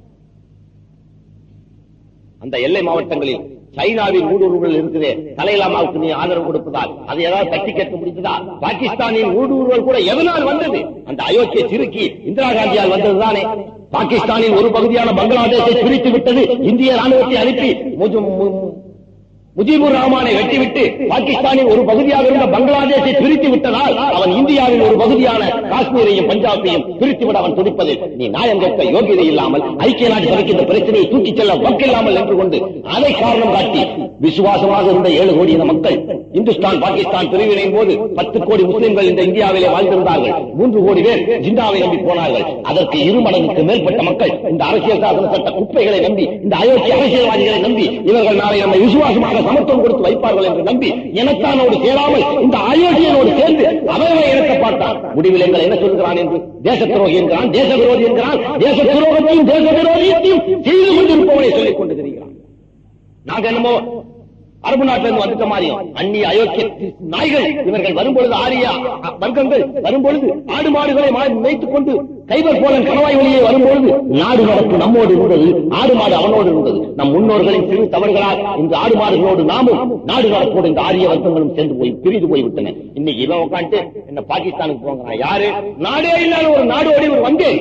அந்த எல்லை மாவட்டங்களில் சைனாவின் ஊடுருவல் இருக்குது தலையிலாமாவுக்கு நீ ஆதரவு கொடுப்பதால் அதை ஏதாவது தட்டி கேட்க முடிந்ததா பாகிஸ்தானின் ஊடுருவல் கூட எதனால் வந்தது அந்த அயோக்கிய சிறுக்கி இந்திரா காந்தியால் வந்ததுதானே பாகிஸ்தானின் ஒரு பகுதியான பங்களாதேஷை பிரித்து விட்டது இந்திய ராணுவத்தை அனுப்பி முஜு- மு- முஜிபுர் ரஹ்மானை வெட்டிவிட்டு பாகிஸ்தானின் ஒரு பகுதியாக இருந்த பங்களாதேஷை பிரித்து விட்டதால் அவன் இந்தியாவின் ஒரு பகுதியான காஷ்மீரையும் பஞ்சாபையும் பிரித்துவிட அவன் துடிப்பது நீ நியாயம் கேட்க யோகியதை இல்லாமல் ஐக்கிய நாடு சபைக்கு இந்த பிரச்சனையை தூக்கிச் செல்ல வக்கில்லாமல் என்று கொண்டு அதை காரணம் காட்டி விசுவாசமாக இருந்த ஏழு கோடி இன மக்கள் இந்துஸ்தான் பாகிஸ்தான் பிரிவினையின் போது பத்து கோடி முஸ்லிம்கள் இந்த இந்தியாவிலே வாழ்ந்திருந்தார்கள் மூன்று கோடி பேர் ஜிந்தாவை நம்பி போனார்கள் அதற்கு இரு மடங்குக்கு மேற்பட்ட மக்கள் இந்த அரசியல் சாசன சட்ட குப்பைகளை நம்பி இந்த அயோக்கிய அரசியல்வாதிகளை நம்பி இவர்கள் நாளை நம்மை விசுவாசமாக சமத்துவம் கொடுத்து வைப்பார்கள் என்று நம்பி இனத்தானோடு சேராமல் இந்த அயோக்கியனோடு சேர்ந்து அவர்களை இறக்க பார்த்தார் முடிவில் எங்கள் என்ன சொல்கிறான் என்று தேச துரோகி என்கிறான் தேச விரோதி என்கிறான் தேச துரோகத்தையும் தேச விரோதியத்தையும் செய்து கொண்டிருப்பவனை சொல்லிக் கொண்டு திரிகிறான் நாங்க என்னமோ அரபு நாட்டில இருந்து வந்துட்ட மாதிரியும் அந்நிய அயோக்கிய நாய்கள் இவர்கள் வரும்பொழுது ஆரிய அ- வர்க்கங்கள் வரும்பொழுது ஆடு மாடுகளை மா- மேய்த்துக் கொண்டு கைவர் போலன் கணவாய் வழியே வரும்பொழுது நாடு நடப்பு நம்மோடு இருந்தது ஆடு மாடு அவனோடு இருந்தது நம் முன்னோர்களின் சிறு தவறுகளால் இந்த ஆடு மாடுகளோடு நாமும் நாடு நடப்போடு இந்த ஆரிய வர்க்கங்களும் சேர்ந்து போய் பிரிந்து போய் விட்டன இன்னைக்கு இவன் உட்காந்துட்டு என்ன பாகிஸ்தானுக்கு போங்கிறான் யாரு நாடே இல்லாத ஒரு நாடோடி ஒரு வந்தேன்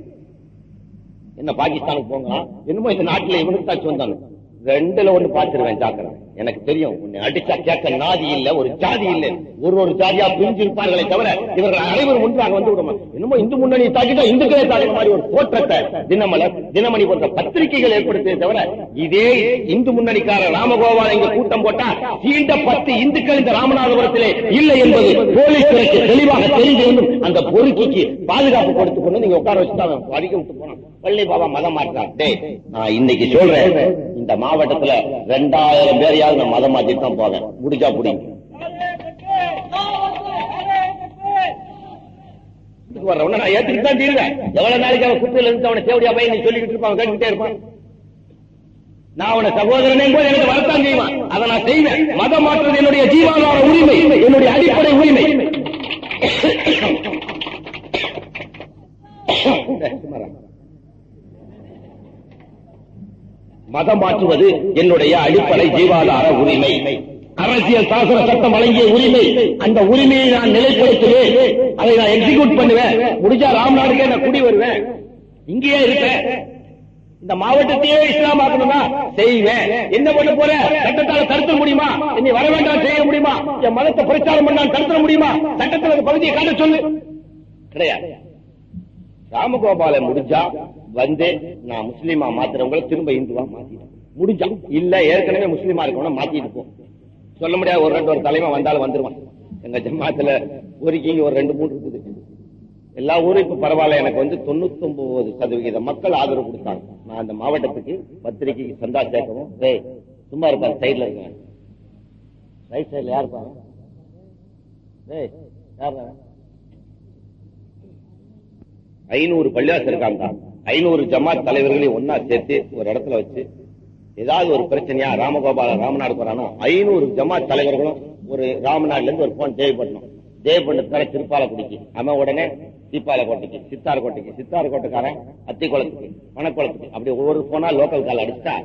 என்ன பாகிஸ்தானுக்கு போங்க என்னமோ இந்த நாட்டுல இவனுக்கு தாச்சு வந்தானு ரெண்டுல ஒண்ணு பாத்துருவேன் ஜாக்கிரதை எனக்கு தெரியும் உன்னை அடிச்சா கேட்க நாதி இல்ல ஒரு ஜாதி இல்ல ஒரு ஒரு ஜாதியா பிரிஞ்சு இருப்பார்களே தவிர இவர்கள் அனைவரும் ஒன்றாக வந்து விடுமா என்னமோ இந்து முன்னணி தாக்கிட்டா இந்துக்களே தாக்கிற மாதிரி ஒரு தோற்றத்தை தினமலர் தினமணி போன்ற பத்திரிகைகள் ஏற்படுத்தியதை தவிர இதே இந்து முன்னணிக்கார ராமகோபால் இங்க கூட்டம் போட்டா சீண்ட பத்து இந்துக்கள் இந்த ராமநாதபுரத்திலே இல்லை என்பது போலீஸ் துறைக்கு தெளிவாக தெரிந்திருந்தும் அந்த பொறுக்கிக்கு பாதுகாப்பு கொடுத்து கொண்டு நீங்க உட்கார வச்சுட்டு அவன் படிக்க விட்டு போனான் பள்ளி பாபா மதம் மாற்றான் டேய் நான் இன்னைக்கு சொல்றேன் இந்த மாவட்டத்துல ரெண்டாயிரம் பேரையாவது நான் மதம் மாத்திட்டு தான் போவேன் முடிஞ்சா புடிங்க இதுக்கு வர்றவன நான் ஏத்துக்கிட்டு தான் தீருவேன் எவ்வளவு நாளைக்கு அவன் குப்பையில இருந்து அவனை தேவடியா பையன் நீ சொல்லிக்கிட்டு இருப்பான் கேட்டுக்கிட்டே இருப்பான் நான் அவனை சகோதரனே போது எனக்கு வரத்தான் செய்வான் அதை நான் செய்வேன் மதம் மாற்றுவது என்னுடைய ஜீவாதார உரிமை என்னுடைய அடிப்படை உரிமை சுமாரா. மதம் மாற்றுவது என்னுடைய அடிப்படை ஜீவாதார உரிமை அரசியல் சாசன சட்டம் வழங்கிய உரிமை அந்த உரிமையை நான் நிலைப்படுத்துவேன் அதை நான் எக்ஸிக்யூட் பண்ணுவேன் முடிஞ்சா ராம்நாடுக்கே நான் குடி வருவேன் இங்கேயே இருப்பேன் இந்த மாவட்டத்தையே இஸ்லாமாக்கணும்னா செய்வேன் என்ன பண்ண போற சட்டத்தால தடுத்த முடியுமா என்னை வர வேண்டாம் செய்ய முடியுமா என் மதத்தை பிரச்சாரம் பண்ணா தடுத்த முடியுமா சட்டத்தில் அந்த பகுதியை காட்ட சொல்லு கிடையாது ராமகோபாலன் முடிஞ்சா வந்து நான் முஸ்லீமா மாத்துறவங்கள திரும்ப இந்துவா மாத்திட்டேன் முடிஞ்சா இல்ல ஏற்கனவே முஸ்லீமா இருக்கவன மாத்திட்டு போ சொல்ல முடியாது ஒரு ரெண்டு ஒரு தலைமை வந்தாலும் வந்துருவான் எங்க ஜமாத்துல ஒருக்கிங்க ஒரு ரெண்டு மூணு இருக்குது எல்லா ஊரும் இப்ப பரவாயில்ல எனக்கு வந்து தொண்ணூத்தி ஒன்பது சதவிகித மக்கள் ஆதரவு கொடுத்தாங்க நான் அந்த மாவட்டத்துக்கு பத்திரிகைக்கு சந்தா சேர்க்கவும் டேய் சும்மா இருப்பாரு சைட்ல இருக்கேன் ரைட் சைடுல யார் பாரு டேய் யார் ஐநூறு பள்ளிவாசல் இருக்காங்க ஐநூறு ஜமாத் தலைவர்களையும் ஒன்னா சேர்த்து ஒரு இடத்துல வச்சு ஏதாவது ஒரு பிரச்சனையா ராமகோபால ராமநாடு போறானோ ஐநூறு ஜமாத் தலைவர்களும் ஒரு ராமநாடுல இருந்து ஒரு போன் தேவைப்படணும் தேவைப்பட்டதுக்கார திருப்பாலக்குடிக்கு அவன் உடனே தீப்பாலக்கோட்டைக்கு சித்தார்கோட்டைக்கு சித்தார்கோட்டைக்காரன் அத்திக்குளத்துக்கு மணக்குளத்துக்கு அப்படி ஒவ்வொரு போனா லோக்கல் கால் அடிச்சா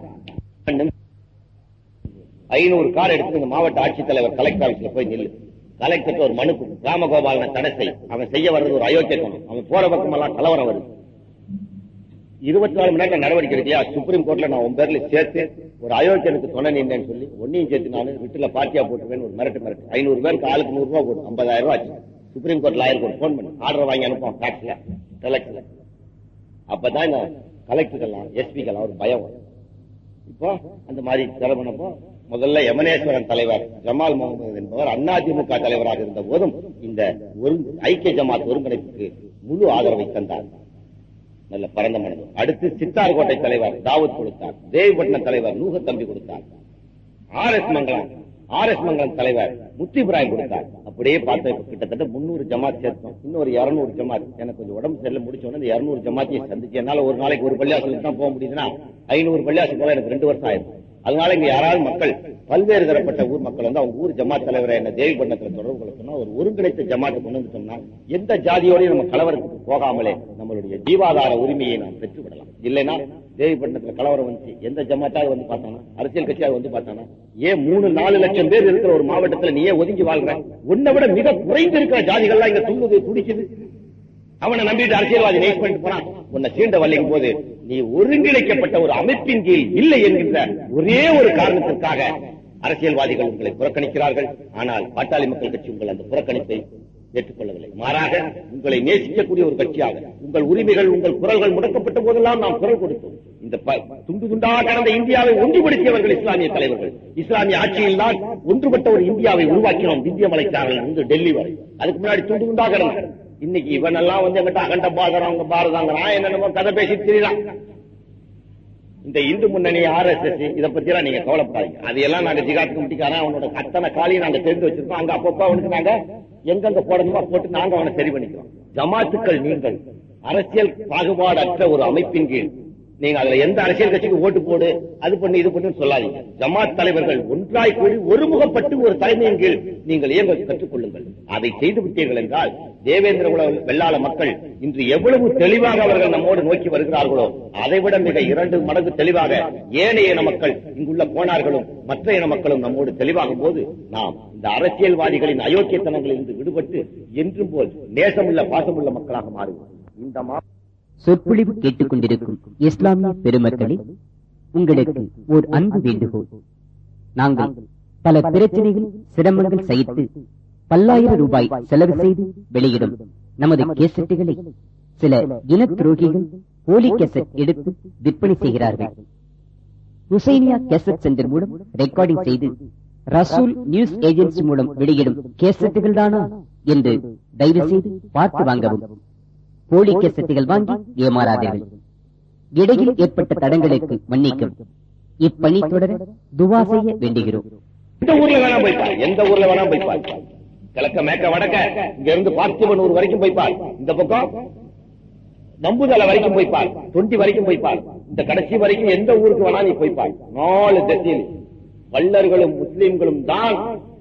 ஐநூறு கார் எடுத்து இந்த மாவட்ட ஆட்சித்தலைவர் கலெக்டர் ஆபீஸ்ல போய் நில்லு கலெக்டர் ஒரு மனு கொடு. ராமகோபாலனை தடை செய் அவன் செய்ய வர்றது ஒரு அயோக்கியத்தனம் அவன் போற பக்கமெல்லாம் கலவரம் வருது இருபத்தி நாலு மணி நேரம் நடவடிக்கை எடுத்தியா சுப்ரீம் கோர்ட்ல நான் உன் பேர்ல சேர்த்து ஒரு அயோக்கியனுக்கு துணை நின்றேன்னு சொல்லி ஒன்னையும் சேர்த்து நான் வீட்டுல பார்ட்டியா போட்டுருவேன் ஒரு மிரட்டு மிரட்டு ஐநூறு பேருக்கு ஆளுக்கு நூறு ரூபாய் போடும் ஐம்பதாயிரம் ரூபாய் ஆச்சு சுப்ரீம் கோர்ட் லாயருக்கு ஒரு போன் பண்ணி ஆர்டர் வாங்கி அனுப்புவோம் டாக்ஸ்ல கலெக்டர்ல அப்பதான் இந்த கலெக்டருக்கெல்லாம் எஸ்பிக்கெல்லாம் ஒரு பயம் வரும் இப்போ அந்த மாதிரி தடை பண்ணப்போ முதல்ல யமனேஸ்வரன் தலைவர் ஜமால் முகமது என்பவர் அதிமுக தலைவராக இருந்த போதும் இந்த ஒருங்கு- ஐக்கிய ஜமாத் ஒருங்கிணைப்புக்கு முழு ஆதரவை தந்தார் நல்ல பரந்த மனது அடுத்து சித்தார்கோட்டை தலைவர் தாவூத் கொடுத்தார் தேவிப்பட்டினம் தலைவர் நூக தம்பி கொடுத்தார் R S Mangalam R S Mangalam தலைவர் முத்து இப்ராஹிம் கொடுத்தார் அப்படியே பார்த்த இப்ப கிட்டத்தட்ட முன்னூறு ஜமாத் சேர்த்தோம் இன்னொரு இருநூறு ஜமாத் எனக்கு கொஞ்சம் உடம்பு சரியில்லை முடிச்ச உடனே இந்த இருநூறு ஜமாத்தையும் சந்திச்சு என்னால ஒரு நாளைக்கு ஒரு பள்ளியாசலுக்கு தான் போக முடியுதுன்னா ஐநூறு பள்ளியாசல் போல எனக்கு ரெண்டு வருஷம் ஆயிடும் அதனால இங்க யாராவது மக்கள் பல்வேறு தரப்பட்ட ஊர் மக்கள் வந்து அவங்க ஊர் ஜமாத் தலைவரை என்ன தேவிப்பட்டினத்துல தொடர்பு கொள்ள சொன்னா ஒரு ஒருங்கிணைத்த ஜமாத்தை கொண்டு வந்துட்டோம்னா எந்த ஜாதியோடய நம்ம கலவரத்துக்கு போகாமலே நம்மளுடைய ஜீவாதார உரிமையை நாம் பெற்றுவிடலாம் இல்லைன்னா தேவிப்பட்டினத்துல கலவரம் வந்துச்சு எந்த ஜமாத்தாவது வந்து பார்த்தானா அரசியல் கட்சியாவது வந்து பார்த்தானா ஏன் மூணு நாலு லட்சம் பேர் இருக்கிற ஒரு மாவட்டத்துல நீ ஏன் ஒதுங்கி வாழ்ற உன்னை விட மிக குறைந்து இருக்கிற ஜாதிகள்லாம் இங்க துள்ளுது துடிக்குது அவனை நம்பிட்டு அரசியல்வாதி நெய்ஸ் பண்ணிட்டு போறான் உன்னை சீண்ட வல்லிக்கும் போது நீ ஒருங்கிணைக்கப்பட்ட ஒரு அமைப்பின் கீழ் இல்லை என்கின்ற ஒரே ஒரு காரணத்திற்காக அரசியல்வாதிகள் உங்களை புறக்கணிக்கிறார்கள் ஆனால் பாட்டாளி மக்கள் கட்சி உங்கள் அந்த புறக்கணிப்பை ஏற்றுக்கொள்ளவில்லை மாறாக உங்களை நேசிக்கக்கூடிய ஒரு கட்சியாக உங்கள் உரிமைகள் உங்கள் குரல்கள் முடக்கப்பட்ட போதெல்லாம் நாம் குரல் கொடுத்தோம் இந்த ப- துண்டு துண்டாக கடந்த இந்தியாவை ஒன்றுபடுத்தியவர்கள் இஸ்லாமிய தலைவர்கள் இஸ்லாமிய ஆட்சியில் தான் ஒன்றுபட்ட ஒரு இந்தியாவை உருவாக்கினோம் இந்திய மலைச்சாரல் இருந்து டெல்லி வரை அதுக்கு முன்னாடி துண்டு துண்டாக கிடந்தார் இன்னைக்கு இவனெல்லாம் வந்து எங்கிட்ட அகண்ட பாதரம் அவங்க பாரதாங்கிறான் என்னென்னமோ கதை பேசி திரிதான் இந்த இந்து முன்னணி ஆர் எஸ் எஸ் இத பத்தி எல்லாம் நீங்க கவலைப்படாதீங்க அதையெல்லாம் நாங்க ஜிகாத் கமிட்டிக்காரன் அவனோட அத்தனை காலையும் நாங்க தெரிந்து வச்சிருக்கோம் அங்க அப்பப்போ அவனுக்கு நாங்க எங்கெங்க போடணுமோ போட்டு நாங்க அவனை சரி பண்ணிக்கிறோம் ஜமாத்துக்கள் நீங்கள் அரசியல் பாகுபாடற்ற ஒரு அமைப்பின் கீழ் நீங்க அதுல எந்த அரசியல் கட்சிக்கு ஓட்டு போடு அது பண்ணி இது பண்ணு சொல்லாதீங்க ஜமாத் தலைவர்கள் ஒன்றாய் கூடி ஒருமுகப்பட்டு ஒரு தலைமையின் கீழ் நீங்கள் இயங்க கற்றுக்கொள்ளுங்கள் அதை செய்து விட்டீர்கள் என்றால் தேவேந்திர குல வெள்ளாள மக்கள் இன்று எவ்வளவு தெளிவாக அவர்கள் நம்மோடு நோக்கி வருகிறார்களோ அதைவிட மிக இரண்டு மடங்கு தெளிவாக ஏனைய இன மக்கள் இங்குள்ள போனார்களும் மற்ற இன மக்களும் நம்மோடு தெளிவாகும் போது நாம் இந்த அரசியல்வாதிகளின் அயோக்கியத்தனங்களில் இருந்து விடுபட்டு என்றும் போல் நேசமுள்ள பாசமுள்ள மக்களாக மாறுவோம் இந்த மா சொற்பொழிவு கேட்டுக்கொண்டிருக்கும் இஸ்லாமிய பெருமக்களே உங்களுக்கு ஓர் அன்பு வேண்டுகோள் நாங்கள் பல பிரச்சனைகள் சிரமங்கள் சகித்து பல்லாயிரம் ரூபாய் செலவு செய்து வெளியிடும் நமது கேசட்டுகளை சில இன துரோகிகள் போலி கேசட் எடுத்து விற்பனை செய்கிறார்கள் ஹுசைனியா கேசட் சென்டர் மூலம் ரெக்கார்டிங் செய்து ரசூல் நியூஸ் ஏஜென்சி மூலம் வெளியிடும் கேசட்டுகள் தானா என்று தயவு செய்து பார்த்து வாங்கவும் போலி கேசட்டுகள் வாங்கி ஏமாறாதீர்கள் இடையில் ஏற்பட்ட தடங்களுக்கு மன்னிக்கும் இப்பணி தொடர துவா செய்ய வேண்டுகிறோம் எந்த ஊர்ல வேணா போய்ப்பார் எந்த ஊர்ல வேணா போய்ப்பார் கிழக்க மேக்க வடக்க இங்க இருந்து பார்த்திபனூர் வரைக்கும் போய்ப்பார் இந்த பக்கம் நம்புதலை வரைக்கும் போய்ப்பார் தொண்டி வரைக்கும் போய்ப்பார் இந்த கடைசி வரைக்கும் எந்த ஊருக்கு வேணா நீ போய்ப்பார் நாலு திசையில் வள்ளர்களும் முஸ்லிம்களும் தான்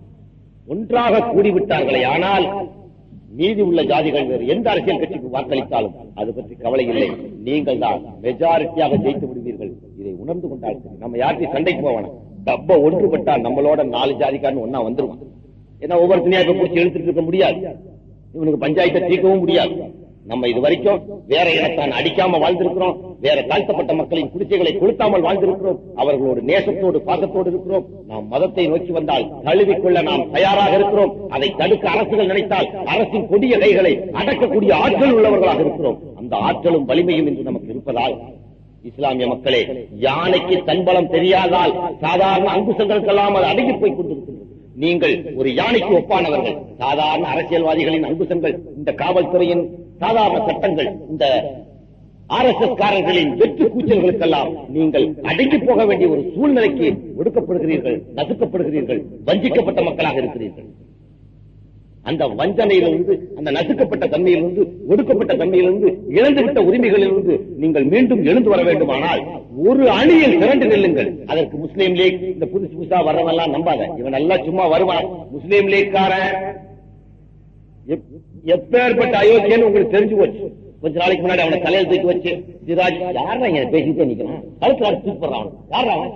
ஒன்றாக கூடிவிட்டார்களே ஆனால் மீதி உள்ள ஜாதிகள் வேறு எந்த அரசியல் கட்சிக்கு வாக்களித்தாலும் அது பற்றி கவலை இல்லை நீங்கள் தான் மெஜாரிட்டியாக ஜெயித்து விடுவீர்கள் இதை உணர்ந்து கொண்டால் சரி. நம்ம யார்கிட்டயும் சண்டைக்கு போவான டப்ப ஒன்றுபட்டால் நம்மளோட நாலு ஜாதிக்காரன் ஒன்னா வந்துருவான் ஏன்னா ஒவ்வொருத்தனையா இப்ப பிடிச்சி இழுத்துட்டு இருக்க முடியாது இவனுக்கு பஞ்சாயத்தை தீர்க்கவும் முடியாது நம்ம இது வரைக்கும் வேற இனத்தான் அடிக்காம வாழ்ந்திருக்கிறோம் வேற தாழ்த்தப்பட்ட மக்களின் குடிசைகளை கொளுத்தாமல் வாழ்ந்திருக்கிறோம் அவர்களோடு நேசத்தோடு பாசத்தோடு இருக்கிறோம் நாம் மதத்தை நோக்கி வந்தால் தழுவிக்கொள்ள நாம் தயாராக இருக்கிறோம் அதை தடுக்க அரசுகள் நினைத்தால் அரசின் கொடிய கைகளை அடக்கக்கூடிய ஆற்றல் உள்ளவர்களாக இருக்கிறோம் அந்த ஆற்றலும் வலிமையும் இன்று நமக்கு இருப்பதால் இஸ்லாமிய மக்களே யானைக்கு தன்பலம் தெரியாதால் சாதாரண அங்குசங்களுக்கெல்லாம் அது அடங்கி போய் கொண்டிருக்கிறது நீங்கள் ஒரு யானைக்கு ஒப்பானவர்கள் சாதாரண அரசியல்வாதிகளின் அங்குசங்கள் இந்த காவல்துறையின் சாதாரண சட்டங்கள் இந்த ஆர் எஸ் எஸ் காரர்களின் வெற்று கூச்சல்களுக்கெல்லாம் நீங்கள் அடங்கி போக வேண்டிய ஒரு சூழ்நிலைக்கு ஒடுக்கப்படுகிறீர்கள் நசுக்கப்படுகிறீர்கள் வஞ்சிக்கப்பட்ட மக்களாக இருக்கிறீர்கள் அந்த வஞ்சனையிலிருந்து அந்த நசுக்கப்பட்ட தன்மையிலிருந்து ஒடுக்கப்பட்ட தன்மையிலிருந்து இழந்துவிட்ட உரிமைகளிலிருந்து நீங்கள் மீண்டும் எழுந்து வர வேண்டுமானால் ஒரு அணியில் திரண்டு நில்லுங்கள் அதற்கு முஸ்லீம் லீக் இந்த புதுசு புதுசா வர்றவெல்லாம் நம்பாத இவன் எல்லாம் சும்மா வருவான் முஸ்லீம் லீக்காரன் எப்- எப்பேற்பட்ட அயோக்கியன்னு உங்களுக்கு தெரிஞ்சு போச்சு கொஞ்ச நாளைக்கு முன்னாடி அவனை தலையில தூக்கி வச்சு சிராஜ் யாரா இங்க பேசிட்டே நிக்கிறான் கழுத்துல அடிச்சு தூக்கி போடுறான் அவன். யாரா அவன்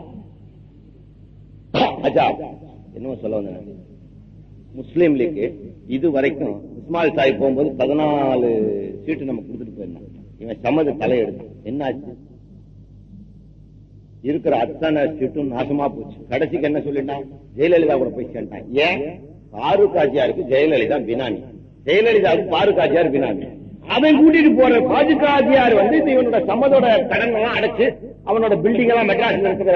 அஜா என்னமோ சொல்ல வந்தேன் முஸ்லீம் லீக் இது வரைக்கும் இஸ்மாயில் சாஹிப் போகும்போது பதினாலு சீட்டு நம்ம கொடுத்துட்டு போயிருந்தோம் இவன் சம்மத தலையெடுத்தான் என்ன ஆச்சு இருக்கிற அத்தனை சீட்டும் நாசமா போச்சு கடைசிக்கு என்ன சொல்லிட்டான் ஜெயலலிதா கூட போய் சேர்ந்தான் ஏன் பாரூக் ஆஜியாருக்கு ஜெயலலிதா பினாமி ஜெயலலிதாவுக்கு பாரூக் ஆஜியார் பினாமி அவன் கூட்டிட்டு போற பாஜக ஆஜியார் வந்து இந்த இவனோட சம்மதோட கடன் எல்லாம் அடைச்சு அவனோட பில்டிங் எல்லாம் மெட்ராஸ்ல இருக்கிற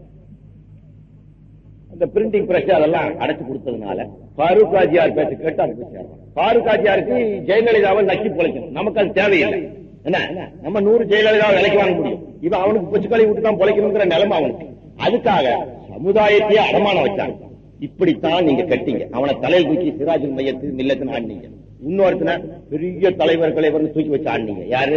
அந்த பிரிண்டிங் பிரஸ் அதெல்லாம் அடைச்சு கொடுத்ததுனால பாரூக் ஆஜியார் பேச்சு கேட்டு அது போய் சேரும். பாரூக் ஆஜியாருக்கு ஜெயலலிதாவை நக்கி பொழைக்கணும் நமக்கு அது தேவையில்லை என்ன நம்ம நூறு ஜெயலலிதாவை விலைக்கு வாங்க முடியும் இவன் அவனுக்கு பொச்சுக்களை விட்டு தான் பொழைக்கணுங்கிற நிலைமை அவனுக்கு அதுக்காக சமுதாயத்தையே அடமானம் வச்சாங்க இப்படித்தான் நீங்க கட்டிங்க அவனை தலையில் தூக்கி சிராஜுல் மையத்து மில்லத்துன்னு ஆடினீங்க இன்னொருத்தன பெரிய தலைவர்களை வந்து தூக்கி வச்சு ஆடினீங்க யாரு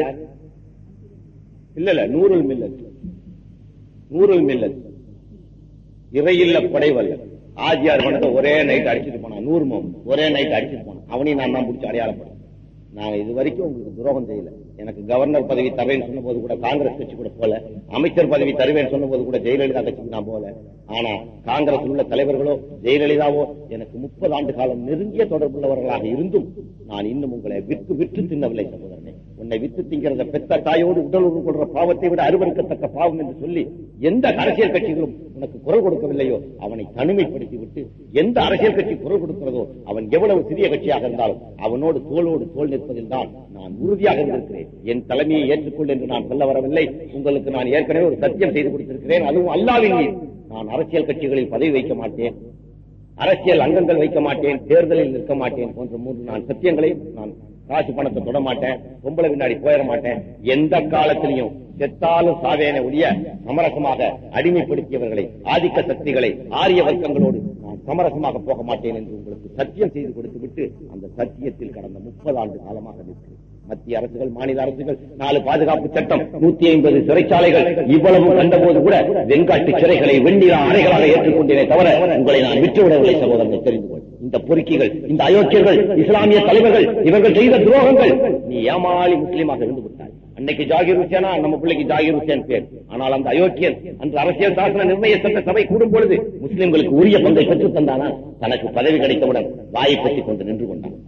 இல்ல இல்ல நூறுல் மில்லத் நூறுல் மில்லத் இறையில்ல படைவல்ல ஆஜியார் பணத்தை ஒரே நைட் அடிச்சிட்டு போனான் நூறு மோம் ஒரே நைட் அடிச்சிட்டு போனான் அவனையும் நான் தான் பிடிச்சி அடையாளப்படும் நான் இது வரைக்கும் உங்களுக்கு துரோகம் செய்யல எனக்கு கவர்னர் பதவி தரேன்னு சொன்ன போது கூட காங்கிரஸ் கட்சி கூட போல அமைச்சர் பதவி தருவேன்னு சொன்ன போது கூட ஜெயலலிதா கட்சிக்கு நான் போல ஆனா காங்கிரஸ் உள்ள தலைவர்களோ ஜெயலலிதாவோ எனக்கு முப்பது ஆண்டு காலம் நெருங்கிய தொடர்புள்ளவர்களாக இருந்தும் நான் இன்னும் உங்களை விற்று விற்று தின்னவில்லை சகோதரனே உன்னை வித்து திங்கிறத பெத்த தாயோடு உடல் உறவு கொள்ற பாவத்தை விட அருவருக்கத்தக்க பாவம் என்று சொல்லி எந்த அரசியல் கட்சிகளும் உனக்கு குரல் கொடுக்கவில்லையோ அவனை தனிமைப்படுத்தி விட்டு எந்த அரசியல் கட்சி குரல் கொடுக்கிறதோ அவன் எவ்வளவு சிறிய கட்சியாக இருந்தாலும் அவனோடு தோளோடு தோள் நிற்பதில் தான் நான் உறுதியாக இருந்திருக்கிறேன் என் தலைமையை ஏற்றுக்கொள் என்று நான் சொல்ல வரவில்லை உங்களுக்கு நான் ஏற்கனவே ஒரு சத்தியம் செய்து கொடுத்திருக்கிறேன் அதுவும் அல்லாவின் மீது நான் அரசியல் கட்சிகளில் பதவி வைக்க மாட்டேன் அரசியல் அங்கங்கள் வைக்க மாட்டேன் தேர்தலில் நிற்க மாட்டேன் போன்ற மூன்று நான் சத்தியங்களை நான் காசு பணத்தை தொட மாட்டேன் பொம்பளை பின்னாடி போயிட மாட்டேன் எந்த காலத்திலையும் செத்தாலும் சாவேன ஒழிய சமரசமாக அடிமைப்படுத்தியவர்களை ஆதிக்க சக்திகளை ஆரிய வர்க்கங்களோடு நான் சமரசமாக போக மாட்டேன் என்று உங்களுக்கு சத்தியம் செய்து கொடுத்து விட்டு அந்த சத்தியத்தில் கடந்த முப்பது ஆண்டு காலமாக நிற்கிறேன் மத்திய அரசுகள் மாநில அரசுகள் நாலு பாதுகாப்பு சட்டம் நூத்தி ஐம்பது சிறைச்சாலைகள் இவ்வளவு கண்டபோது கூட வெண்காட்டு சிறைகளை வெண்ணிற அறைகளாக ஏற்றுக்கொண்டேனே தவிர உங்களை நான் விட்டுவிடவில்லை சகோதரனை தெரிந்து கொள் இந்த பொறுக்கிகள் இந்த அயோக்கியர்கள் இஸ்லாமிய தலைவர்கள் இவர்கள் செய்த துரோகங்கள் நீ ஏமாளி முஸ்லீமாக இருந்து விட்டாய் அன்னைக்கு ஜாகிர் ஹுசேனா நம்ம பிள்ளைக்கு ஜாகிர் ஹுசேன் பேர் ஆனால் அந்த அயோக்கியன் அன்று அரசியல் சாசன நிர்ணய சட்ட சபை கூடும் பொழுது முஸ்லிம்களுக்கு உரிய பங்கை பெற்றுத் தந்தானா தனக்கு பதவி கிடைத்தவுடன் வாயை பற்றிக் கொண்டு நின்று கொண்டான்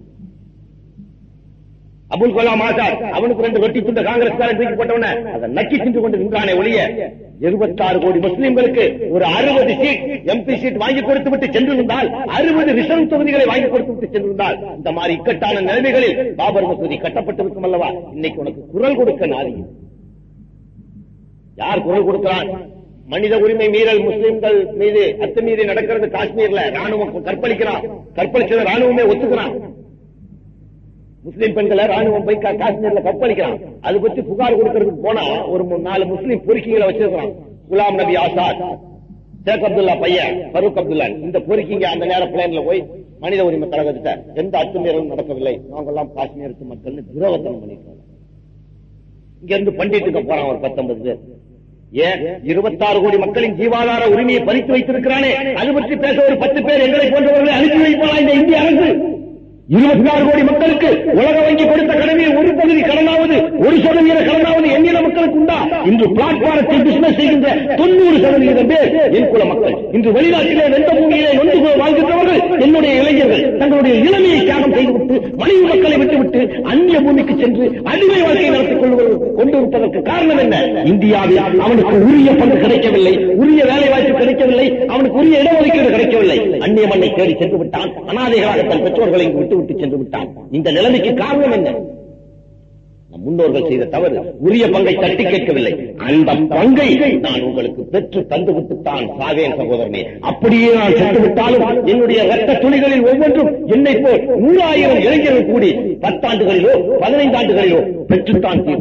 அபுல் கலாம் ஆசாத் அவனுக்கு ரெண்டு வெட்டி துண்ட காங்கிரஸ் தூக்கி போட்டவன அதை நக்கி தின்று கொண்டு நின்றானே ஒழிய இருபத்தாறு கோடி முஸ்லிம்களுக்கு ஒரு அறுபது சீட் எம்பி சீட் வாங்கி கொடுத்து விட்டு சென்றிருந்தால் அறுபது ரிசர்வ் தொகுதிகளை வாங்கி கொடுத்து விட்டு சென்றிருந்தால் இந்த மாதிரி இக்கட்டான நிலைமைகளில் பாபர் மசூதி கட்டப்பட்டிருக்கும் அல்லவா இன்னைக்கு உனக்கு குரல் கொடுக்க நாதி யார் குரல் கொடுக்கிறான் மனித உரிமை மீறல் முஸ்லிம்கள் மீது அத்துமீறி நடக்கிறது காஷ்மீர்ல ராணுவம் கற்பழிக்கிறான் கற்பழிச்சத ராணுவமே ஒத்துக்கிறான் முஸ்லிம் பெண்களை ராணுவம் போய் கா- காஷ்மீர்ல கற்பழிக்கிறான் அது பத்தி புகார் கொடுக்கறதுக்கு போனா ஒரு மூணு நாலு முஸ்லிம் பொறுக்கிகளை வச்சிருக்கிறான் குலாம் நபி ஆசாத் ஷேக் அப்துல்லா பையன் ஃபரூக் அப்துல்லா இந்த பொறுக்கிங்க அந்த நேரம் பிளேன்ல போய் மனித உரிமை கழகத்திட்ட எந்த அத்துமீறலும் நடக்கவில்லை நாங்கெல்லாம் காஷ்மீருக்கு மக்கள்னு துரோகத்தனம் பண்ணிருக்கோம் இங்க இருந்து பண்டிட்டுக்கு போறான் ஒரு பத்தொன்பது பேர் ஏன் இருபத்தாறு கோடி மக்களின் ஜீவாதார உரிமையை பறித்து வைத்திருக்கிறானே அது பற்றி பேச ஒரு பத்து பேர் எங்களை போன்றவர்களை அனுப்பி வைப்பாளா இந்த இந்திய அரசு இருபத்தி ஆறு கோடி மக்களுக்கு உலக வங்கி கொடுத்த கடமையை ஒரு பகுதி கடனாவது ஒரு சதவீத கடனாவது எண்ணின மக்களுக்கு உண்டா இன்று பிளாட்பாரத்தில் பிசினஸ் செய்கின்ற தொண்ணூறு சதவீதம் பேர் என் குல மக்கள் இன்று வெளிநாட்டிலே வெந்த பூமியிலே நொந்து போய் வாழ்கின்றவர்கள் என்னுடைய இளைஞர்கள் தங்களுடைய இளமையை தியாகம் செய்துவிட்டு மனைவி மக்களை விட்டுவிட்டு அந்நிய பூமிக்கு சென்று அடிமை வாழ்க்கை நடத்திக் கொள்வது கொண்டிருப்பதற்கு காரணம் என்ன இந்தியாவில் அவனுக்கு உரிய பங்கு கிடைக்கவில்லை உரிய வேலை வாய்ப்பு கிடைக்கவில்லை அவனுக்கு உரிய இடஒதுக்கீடு கிடைக்கவில்லை அந்நிய மண்ணை தேடி சென்று விட்டான் அனாதைகளாக தன் பெற்றோர்களை இங்கு விட்டு விட்டு சென்று விட்டான் இந்த நிலைமைக்கு காரணம் என்ன நம் முன்னோர்கள் செய்த தவறு உரிய பங்கை தட்டி கேட்கவில்லை அந்த பங்கை நான் உங்களுக்கு பெற்று தந்து விட்டுத்தான் சாவேன் சகோதரனே அப்படியே நான் சென்று விட்டாலும் என்னுடைய ரத்த துளிகளில் ஒவ்வொன்றும் என்னை போல் நூறாயிரம் இளைஞர்கள் கூடி பத்தாண்டுகளிலோ பதினைந்து ஆண்டுகளிலோ பெற்றுத்தான் தீரும்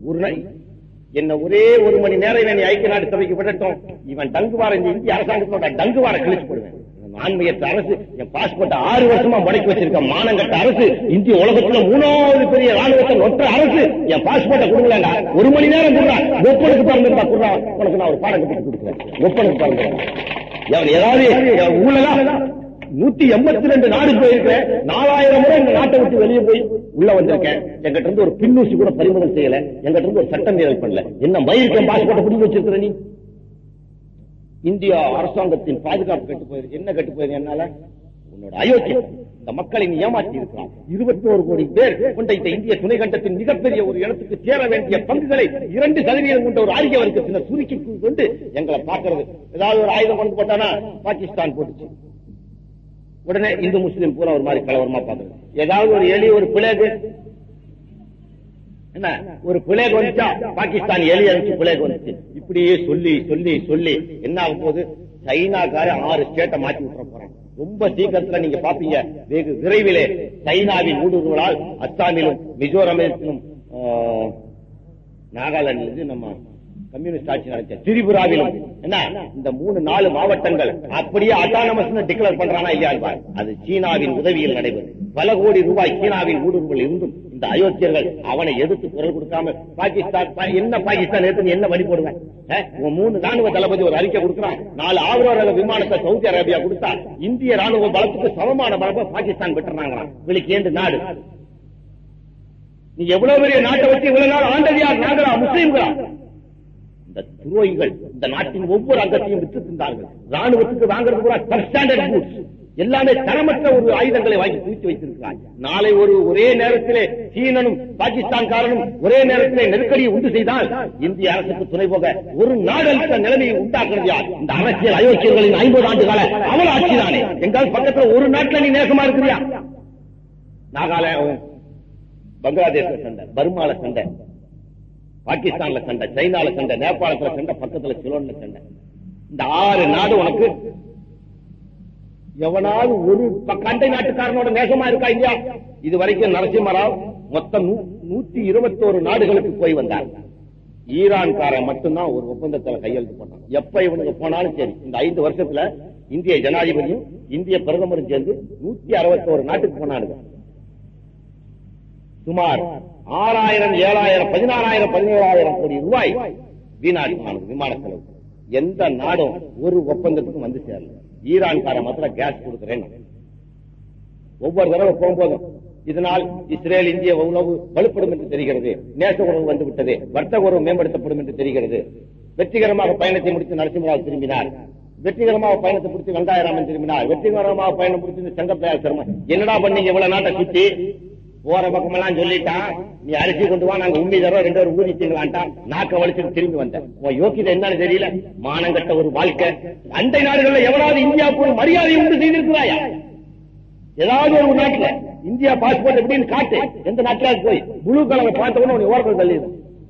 ஒரு நாள் என்ன ஒரே ஒரு மணி நேரம் இவன் நீ ஐக்கிய நாடு சபைக்கு விடட்டும் இவன் டங்குவார இந்த இந்திய அரசாங்கத்தோட டங்குவார கிழிச்சு போடுவேன் ஆண்மையற்ற அரசு என் பாஸ்போர்ட் ஆறு வருஷமா முடக்கி வச்சிருக்க மானங்கட்ட அரசு இந்திய உலகத்துல மூணாவது பெரிய ராணுவத்தை நொற்ற அரசு என் பாஸ்போர்ட்டை கொடுக்கலடா ஒரு மணி நேரம் கொடுறா ஒப்பனுக்கு பிறந்திருந்தா கொடுறா உனக்கு நான் ஒரு பாடம் கட்டி கொடுக்குறேன் ஒப்பனுக்கு பிறந்திருந்தா அவன் ஏதாவது ஊழலா நூத்தி எண்பத்தி ரெண்டு நாடு போயிருக்கேன் நாலாயிரம் முறை இந்த நாட்டை விட்டு வெளியே போய் உள்ள வந்திருக்கேன் எங்கிட்ட இருந்து ஒரு பின்னூசி கூட பறிமுதல் செய்யல எங்கிட்ட இருந்து ஒரு சட்டம் நிறைவு பண்ணல என்ன மயிர்க்கம் பாஸ்போர்ட் பிடிக்க வச்சிருக்கிற நீ இந்தியா அரசாங்கத்தின் பாதுகாப்பு கெட்டு போயிருக்கு என்ன கெட்டு போயிருக்கு என்னால உன்னோட அயோக்கியம் இந்த மக்களை நீ ஏமாற்றி இருக்கிறான் இருபத்தி ஒரு கோடி பேர் கொண்ட இந்த இந்திய துணை கண்டத்தின் மிகப்பெரிய ஒரு இடத்துக்கு சேர வேண்டிய பங்குகளை இரண்டு சதவீதம் கொண்ட ஒரு ஆரிய வர்க்கத்தினர் சுருக்கி கொண்டு எங்களை பார்க்கிறது ஏதாவது ஒரு ஆயுதம் கொண்டு போட்டானா பாகிஸ்தான் போட்டுச்சு உடனே இந்து முஸ்லீம் பூரா ஒரு மாதிரி கலவரமா பாக்குறது ஏதாவது ஒரு எலி ஒரு பிளேகு என்ன ஒரு பிளேக் வந்துச்சா பாகிஸ்தான் எலி அனுப்பிச்சு பிளேக் வந்துச்சு இப்படியே சொல்லி சொல்லி சொல்லி என்ன ஆகும் போது சைனாக்கார ஆறு ஸ்டேட்டை மாத்தி விட்டுற போறான் ரொம்ப சீக்கிரத்துல நீங்க பாப்பீங்க வெகு விரைவிலே சைனாவின் ஊடுருவலால் அஸ்ஸாமிலும் மிசோரமிலும் ஆஹ், நாகாலாந்து நம்ம கம்யூனிஸ்ட் ஆட்சி நடத்த திரிபுராவிலும் என்ன இந்த மூணு நாலு மாவட்டங்கள் அப்படியே அட்டானமஸ் டிக்ளேர் பண்றானா இல்லையா பார். அது சீனாவின் உதவியில் நடைபெறும் பல கோடி ரூபாய் சீனாவின் ஊடுருவல் இருந்தும் இந்த அயோக்கியர்கள் அவனை எதிர்த்து குரல் கொடுக்காம பாகிஸ்தான் பா- என்ன பாகிஸ்தான் எடுத்து நீ என்ன வழி போடுவேன் அஹ், உன் மூணு ராணுவ தளபதி ஒரு அறிக்கை கொடுக்கிறான் நாலு ஆவரோ ரக விமானத்தை சவுதி அரேபியா கொடுத்தா இந்திய ராணுவ பலத்துக்கு சமமான பலத்தை பாகிஸ்தான் பெற்றுறாங்களாம் விழிக்கேண்டு நாடு நீ எவ்வளவு பெரிய நாட்டை வச்சு இவ்வளவு நாள் ஆண்டது யார் நாங்களா முஸ்லீம்களா இந்த துரோகிகள் இந்த நாட்டின் ஒவ்வொரு அங்கத்தையும் விற்று தின்றார்கள் ராணுவத்துக்கு வாங்குறது கூட சப்ஸ்டாண்டர்ட் கூட்ஸ் எல்லாமே தரமற்ற ஒரு ஆயுதங்களை வாங்கி குவித்து வைத்திருக்கிறார் நாளை ஒரு ஒரே நேரத்திலே சீனனும் பாகிஸ்தான்காரனும் ஒரே நேரத்திலே நெருக்கடியை உண்டு செய்தால் இந்திய அரசுக்கு துணை போக ஒரு நாடளித்த நிலைமையை உண்டாக்குறது யார் இந்த அரசியல் அயோக்கியர்களின் ஐம்பது ஆண்டு கால அவள் ஆட்சிதானே எங்கால் பக்கத்துல ஒரு நாட்டுல நீ நேசமா இருக்கிறியா நாகாலாந்து பங்களாதேஷ்ல சண்டை பர்மால சண்டை பாகிஸ்தான்ல சண்டை சைனால சண்டை நேபாளத்துல சண்டை பக்கத்துல சிலோன்ல சண்டை இந்த ஆறு நாடு உனக்கு எவனாவது ஒரு ப- கண்டை நாட்டுக்காரனோட நேசமா இருக்கா இந்தியா இது வரைக்கும் நரசிம்மராவ் மொத்தம் நூ- நூத்தி இருபத்தோரு நாடுகளுக்கு போய் வந்தார் ஈரான்காரன் மட்டும்தான் ஒரு ஒப்பந்தத்துல கையெழுத்து பண்ணான் எப்ப இவனுக்கு போனாலும் சரி இந்த ஐந்து வருஷத்துல இந்திய ஜனாதிபதியும் இந்திய பிரதமரும் சேர்ந்து நூத்தி அறுபத்தோரு நாட்டுக்கு போனானுங்க சுமார் ஆறாயிரம் ஏழாயிரம் பதினாறாயிரம் பதினேழாயிரம் கோடி ரூபாய் வீணாடினாங்க விமான செலவு எந்த நாடும் ஒரு ஒப்பந்தத்துக்கும் வந்து சேரல ஈரான்கார மாத்திரம் கேஸ் கொடுக்கிறேன் ஒவ்வொரு தடவை போகும்போதும் இதனால் இஸ்ரேல் இந்திய உணவு வலுப்படும் என்று தெரிகிறது நேச உணவு வந்து விட்டது வர்த்தக உறவு மேம்படுத்தப்படும் என்று தெரிகிறது வெற்றிகரமாக பயணத்தை முடித்து நரசிம்மராவ் திரும்பினார் வெற்றிகரமாக பயணத்தை முடித்து வெங்காயராமன் திரும்பினார் வெற்றிகரமாக பயணம் முடித்து சங்கப்பையா சர்மா என்னடா பண்ணீங்க இவ்வளவு நாட்டை சுத்தி போற பக்கமெல்லாம் சொல்லிட்டான் நீ அரிசி கொண்டு வா நாங்க உண்மை தரோம் ரெண்டு பேரும் ஊதி திங்கலான்ட்டான் நாக்க வலிச்சுட்டு திரும்பி வந்தேன் உன் யோக்கியதை என்னன்னு தெரியல மானங்கட்ட ஒரு வாழ்க்கை அண்டை நாடுகள்ல எவனாவது இந்தியாவுக்கு ஒரு மரியாதை உண்டு செய்திருக்கிறாயா ஏதாவது ஒரு நாட்டுல இந்தியா பாஸ்போர்ட் எப்படின்னு காட்டு எந்த நாட்டிலாவது போய் ப்ளூ கலர் பார்த்த உடனே உன்னை ஓரத்தில் தள்ளிடு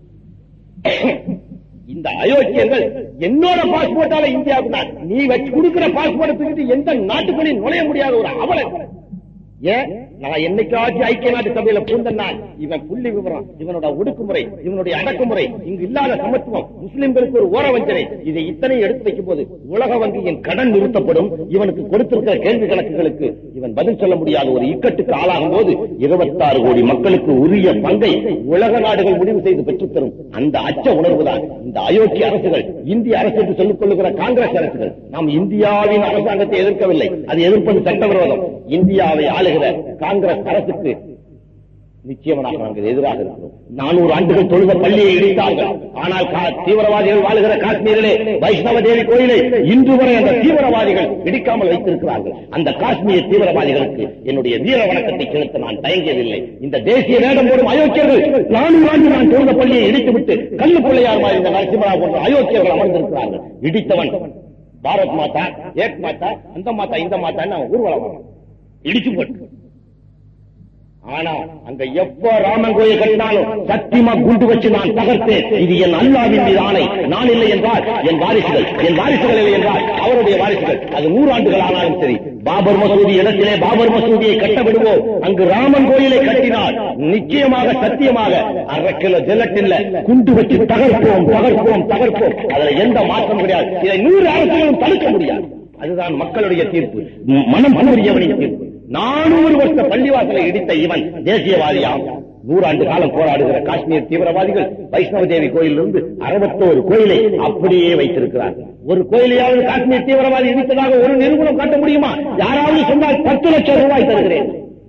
இந்த அயோக்கியர்கள் என்னோட பாஸ்போர்ட்டால இந்தியாவுக்கு நான் நீ வச்சு கொடுக்கிற பாஸ்போர்ட் தூக்கிட்டு எந்த நாட்டுக்குள்ளேயும் நுழைய முடியாத ஒரு அவலை ஏன் நான் என்னைக்காச்சும் ஐக்கிய நாட்டு சபையில பூந்தனால் இவன் புள்ளி விவரம் இவனோட ஒடுக்குமுறை இவனுடைய அடக்குமுறை இங்கு இல்லாத சமத்துவம் முஸ்லிம்களுக்கு ஒரு ஓர வஞ்சனை இதை இத்தனை எடுத்து வைக்கும் போது உலக வங்கியின் கடன் நிறுத்தப்படும் இவனுக்கு கொடுத்திருக்கிற கேள்வி கணக்குகளுக்கு இவன் பதில் சொல்ல முடியாத ஒரு இக்கட்டுக்கு ஆளாகும் போது இருபத்தாறு கோடி மக்களுக்கு உரிய பங்கை உலக நாடுகள் முடிவு செய்து பெற்றுத்தரும் அந்த அச்ச உணர்வுதான் இந்த அயோக்கிய அரசுகள் இந்திய அரசு என்று சொல்லிக் கொள்ளுகிற காங்கிரஸ் அரசுகள் நாம் இந்தியாவின் அரசாங்கத்தை எதிர்க்கவில்லை அது எதிர்ப்பது சட்டவிரோதம் இந்தியாவை ஆளுகிற காங்கிரஸ் அரசுக்கு நிச்சயமாக நாங்கள் எதிராக இருக்கிறோம் நானூறு ஆண்டுகள் தொழுத பள்ளியை இடித்தார்கள் ஆனால் கா- தீவிரவாதிகள் வாழுகிற காஷ்மீரிலே வைஷ்ணவ தேவி கோயிலை இன்று வரை அந்த தீவிரவாதிகள் இடிக்காமல் வைத்திருக்கிறார்கள் அந்த காஷ்மீர் தீவிரவாதிகளுக்கு என்னுடைய வீர வணக்கத்தை செலுத்த நான் தயங்கியதில்லை இந்த தேசிய வேடம் போடும் அயோக்கியர்கள் நானூறு ஆண்டு நான் தொழுத பள்ளியை இடித்துவிட்டு கல்லு பிள்ளையார் மாதிரி இந்த நரசிம்மரா போன்ற அயோக்கியர்கள் அமர்ந்திருக்கிறார்கள் இடித்தவன் பாரத் மாதா ஏக் மாதா அந்த மாதா இந்த மாதா ஊர்வலம் வரான். இடிச்சு போட்டு ஆனா அங்க எப்ப ராமன் கோயில் கட்டினாலும் சத்தியமா குண்டு வச்சு நான் தகர்த்தேன் இது என் அல்லாவின் மீது ஆணை நான் இல்லை என்றால் என் வாரிசுகள் என் வாரிசுகள் இல்லை என்றால் அவருடைய வாரிசுகள் அது நூறாண்டுகள் ஆனாலும் சரி பாபர் மசூதி இடத்திலே பாபர் மசூதியை கட்ட விடுவோம் அங்கு ராமன் கோயிலை கட்டினால் நிச்சயமாக சத்தியமாக அரை கிலோ ஜெல்லட்டில் குண்டு வச்சு தகர்ப்போம் தகர்ப்போம் தகர்ப்போம் அதுல எந்த மாற்றம் கிடையாது இதை நூறு அரசுகளும் தடுக்க முடியாது அதுதான் மக்களுடைய தீர்ப்பு ம், மனம் புரியவனின் தீர்ப்பு நானூறு வருஷ பள்ளிவாசலை இடித்த இவன் தேசியவாதியாம் நூறாண்டு காலம் போராடுகிற காஷ்மீர் தீவிரவாதிகள் வைஷ்ணவ தேவி கோயிலிருந்து அறுபத்தோரு கோயிலை அப்படியே வைத்திருக்கிறார் ஒரு கோயிலையாவது காஷ்மீர் தீவிரவாதி இடித்ததாக ஒரு நிறுவனம் காட்ட முடியுமா யாராவது சொன்னால் பத்து லட்சம் ரூபாய் தருகிறேன்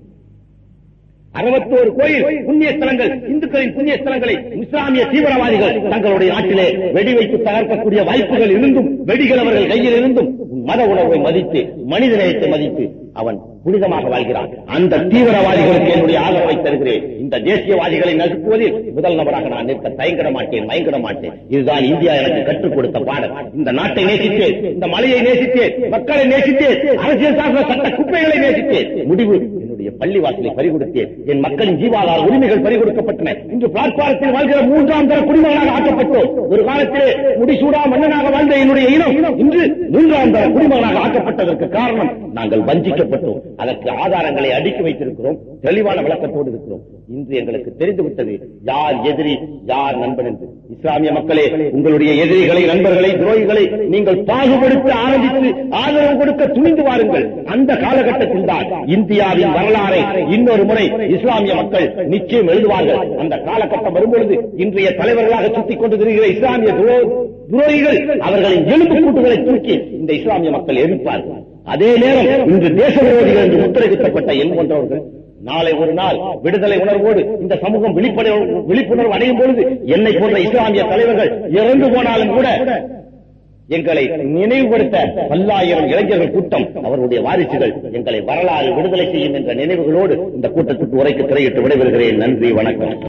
அறுபத்தோரு கோயில் புண்ணிய ஸ்தலங்கள் இந்துக்களின் புண்ணிய ஸ்தலங்களை இஸ்லாமிய தீவிரவாதிகள் தங்களுடைய நாட்டிலே வெடி வைத்து தகர்க்கக்கூடிய வாய்ப்புகள் இருந்தும் வெடிகள் அவர்கள் கையில் இருந்தும் மத உணர்வை மதித்து மனித நேயத்தை மதித்து அவன் புனிதமாக வாழ்கிறான் அந்த தீவிரவாதிகளுக்கு என்னுடைய ஆதரவை தருகிறேன் இந்த தேசியவாதிகளை நசுக்குவதில் முதல் நபராக நான் நிற்க தயங்கிட மாட்டேன் மயங்கிட மாட்டேன் இதுதான் இந்தியா எனக்கு கற்றுக் கொடுத்த பாடம் இந்த நாட்டை நேசித்தேன் இந்த மலையை நேசித்தேன் மக்களை நேசித்தேன் அரசியல் சாசன சட்ட குப்பைகளை நேசித்தேன் முடிவு என்னுடைய பள்ளி வாசலை பறிகொடுத்தேன் என் மக்களின் ஜீவாதார உரிமைகள் பறிகொடுக்கப்பட்டன இன்று பிளாட்பாரத்தில் வாழ்கிற மூன்றாம் தர குடிமகனாக ஆக்கப்பட்டோம் ஒரு காலத்திலே முடிசூடா மன்னனாக வாழ்ந்த என்னுடைய இனம் இன்று மூன்றாம் தர குடிமகனாக ஆக்கப்பட்டதற்கு காரணம் நாங்கள் வஞ்சிக்கப்பட்டோம் அதற்கு ஆதாரங்களை அடுக்கி வைத்திருக்கிறோம் தெளிவான விளக்கத்தோடு இருக்கிறோம் இன்று எங்களுக்கு தெரிந்துவிட்டது யார் எதிரி யார் நண்பன் என்று இஸ்லாமிய மக்களே உங்களுடைய எதிரிகளை நண்பர்களை துரோகிகளை நீங்கள் பாகுபடுத்த ஆரம்பித்து ஆதரவு கொடுக்க துணிந்து வாருங்கள் அந்த காலகட்டத்தில் தான் இந்தியாவின் வரலாறை இன்னொரு முறை இஸ்லாமிய மக்கள் நிச்சயம் எழுதுவார்கள் அந்த காலகட்டம் வரும்பொழுது இன்றைய தலைவர்களாக சுத்திக் கொண்டு திரிகிற இஸ்லாமிய துரோ- துரோகிகள் அவர்களின் எலும்பு கூட்டுகளை தூக்கி இந்த இஸ்லாமிய மக்கள் எதிர்ப்பார்கள் அதே நேரம் இன்று தேச விரோதிகள் என்று முத்திரையிட்டப்பட்ட என் போன்றவர்கள் நாளை ஒரு நாள் விடுதலை உணர்வோடு இந்த சமூகம் விழிப்புணர்வு விழிப்புணர்வு அடையும் பொழுது என்னை போன்ற இஸ்லாமிய தலைவர்கள் இறந்து போனாலும் கூட எங்களை நினைவுபடுத்த பல்லாயிரம் இளைஞர்கள் கூட்டம் அவருடைய வாரிசுகள் எங்களை வரலாறு விடுதலை செய்யும் என்ற நினைவுகளோடு இந்த கூட்டத்துக்கு உரைக்கு திரையிட்டு விடைபெறுகிறேன் நன்றி வணக்கம்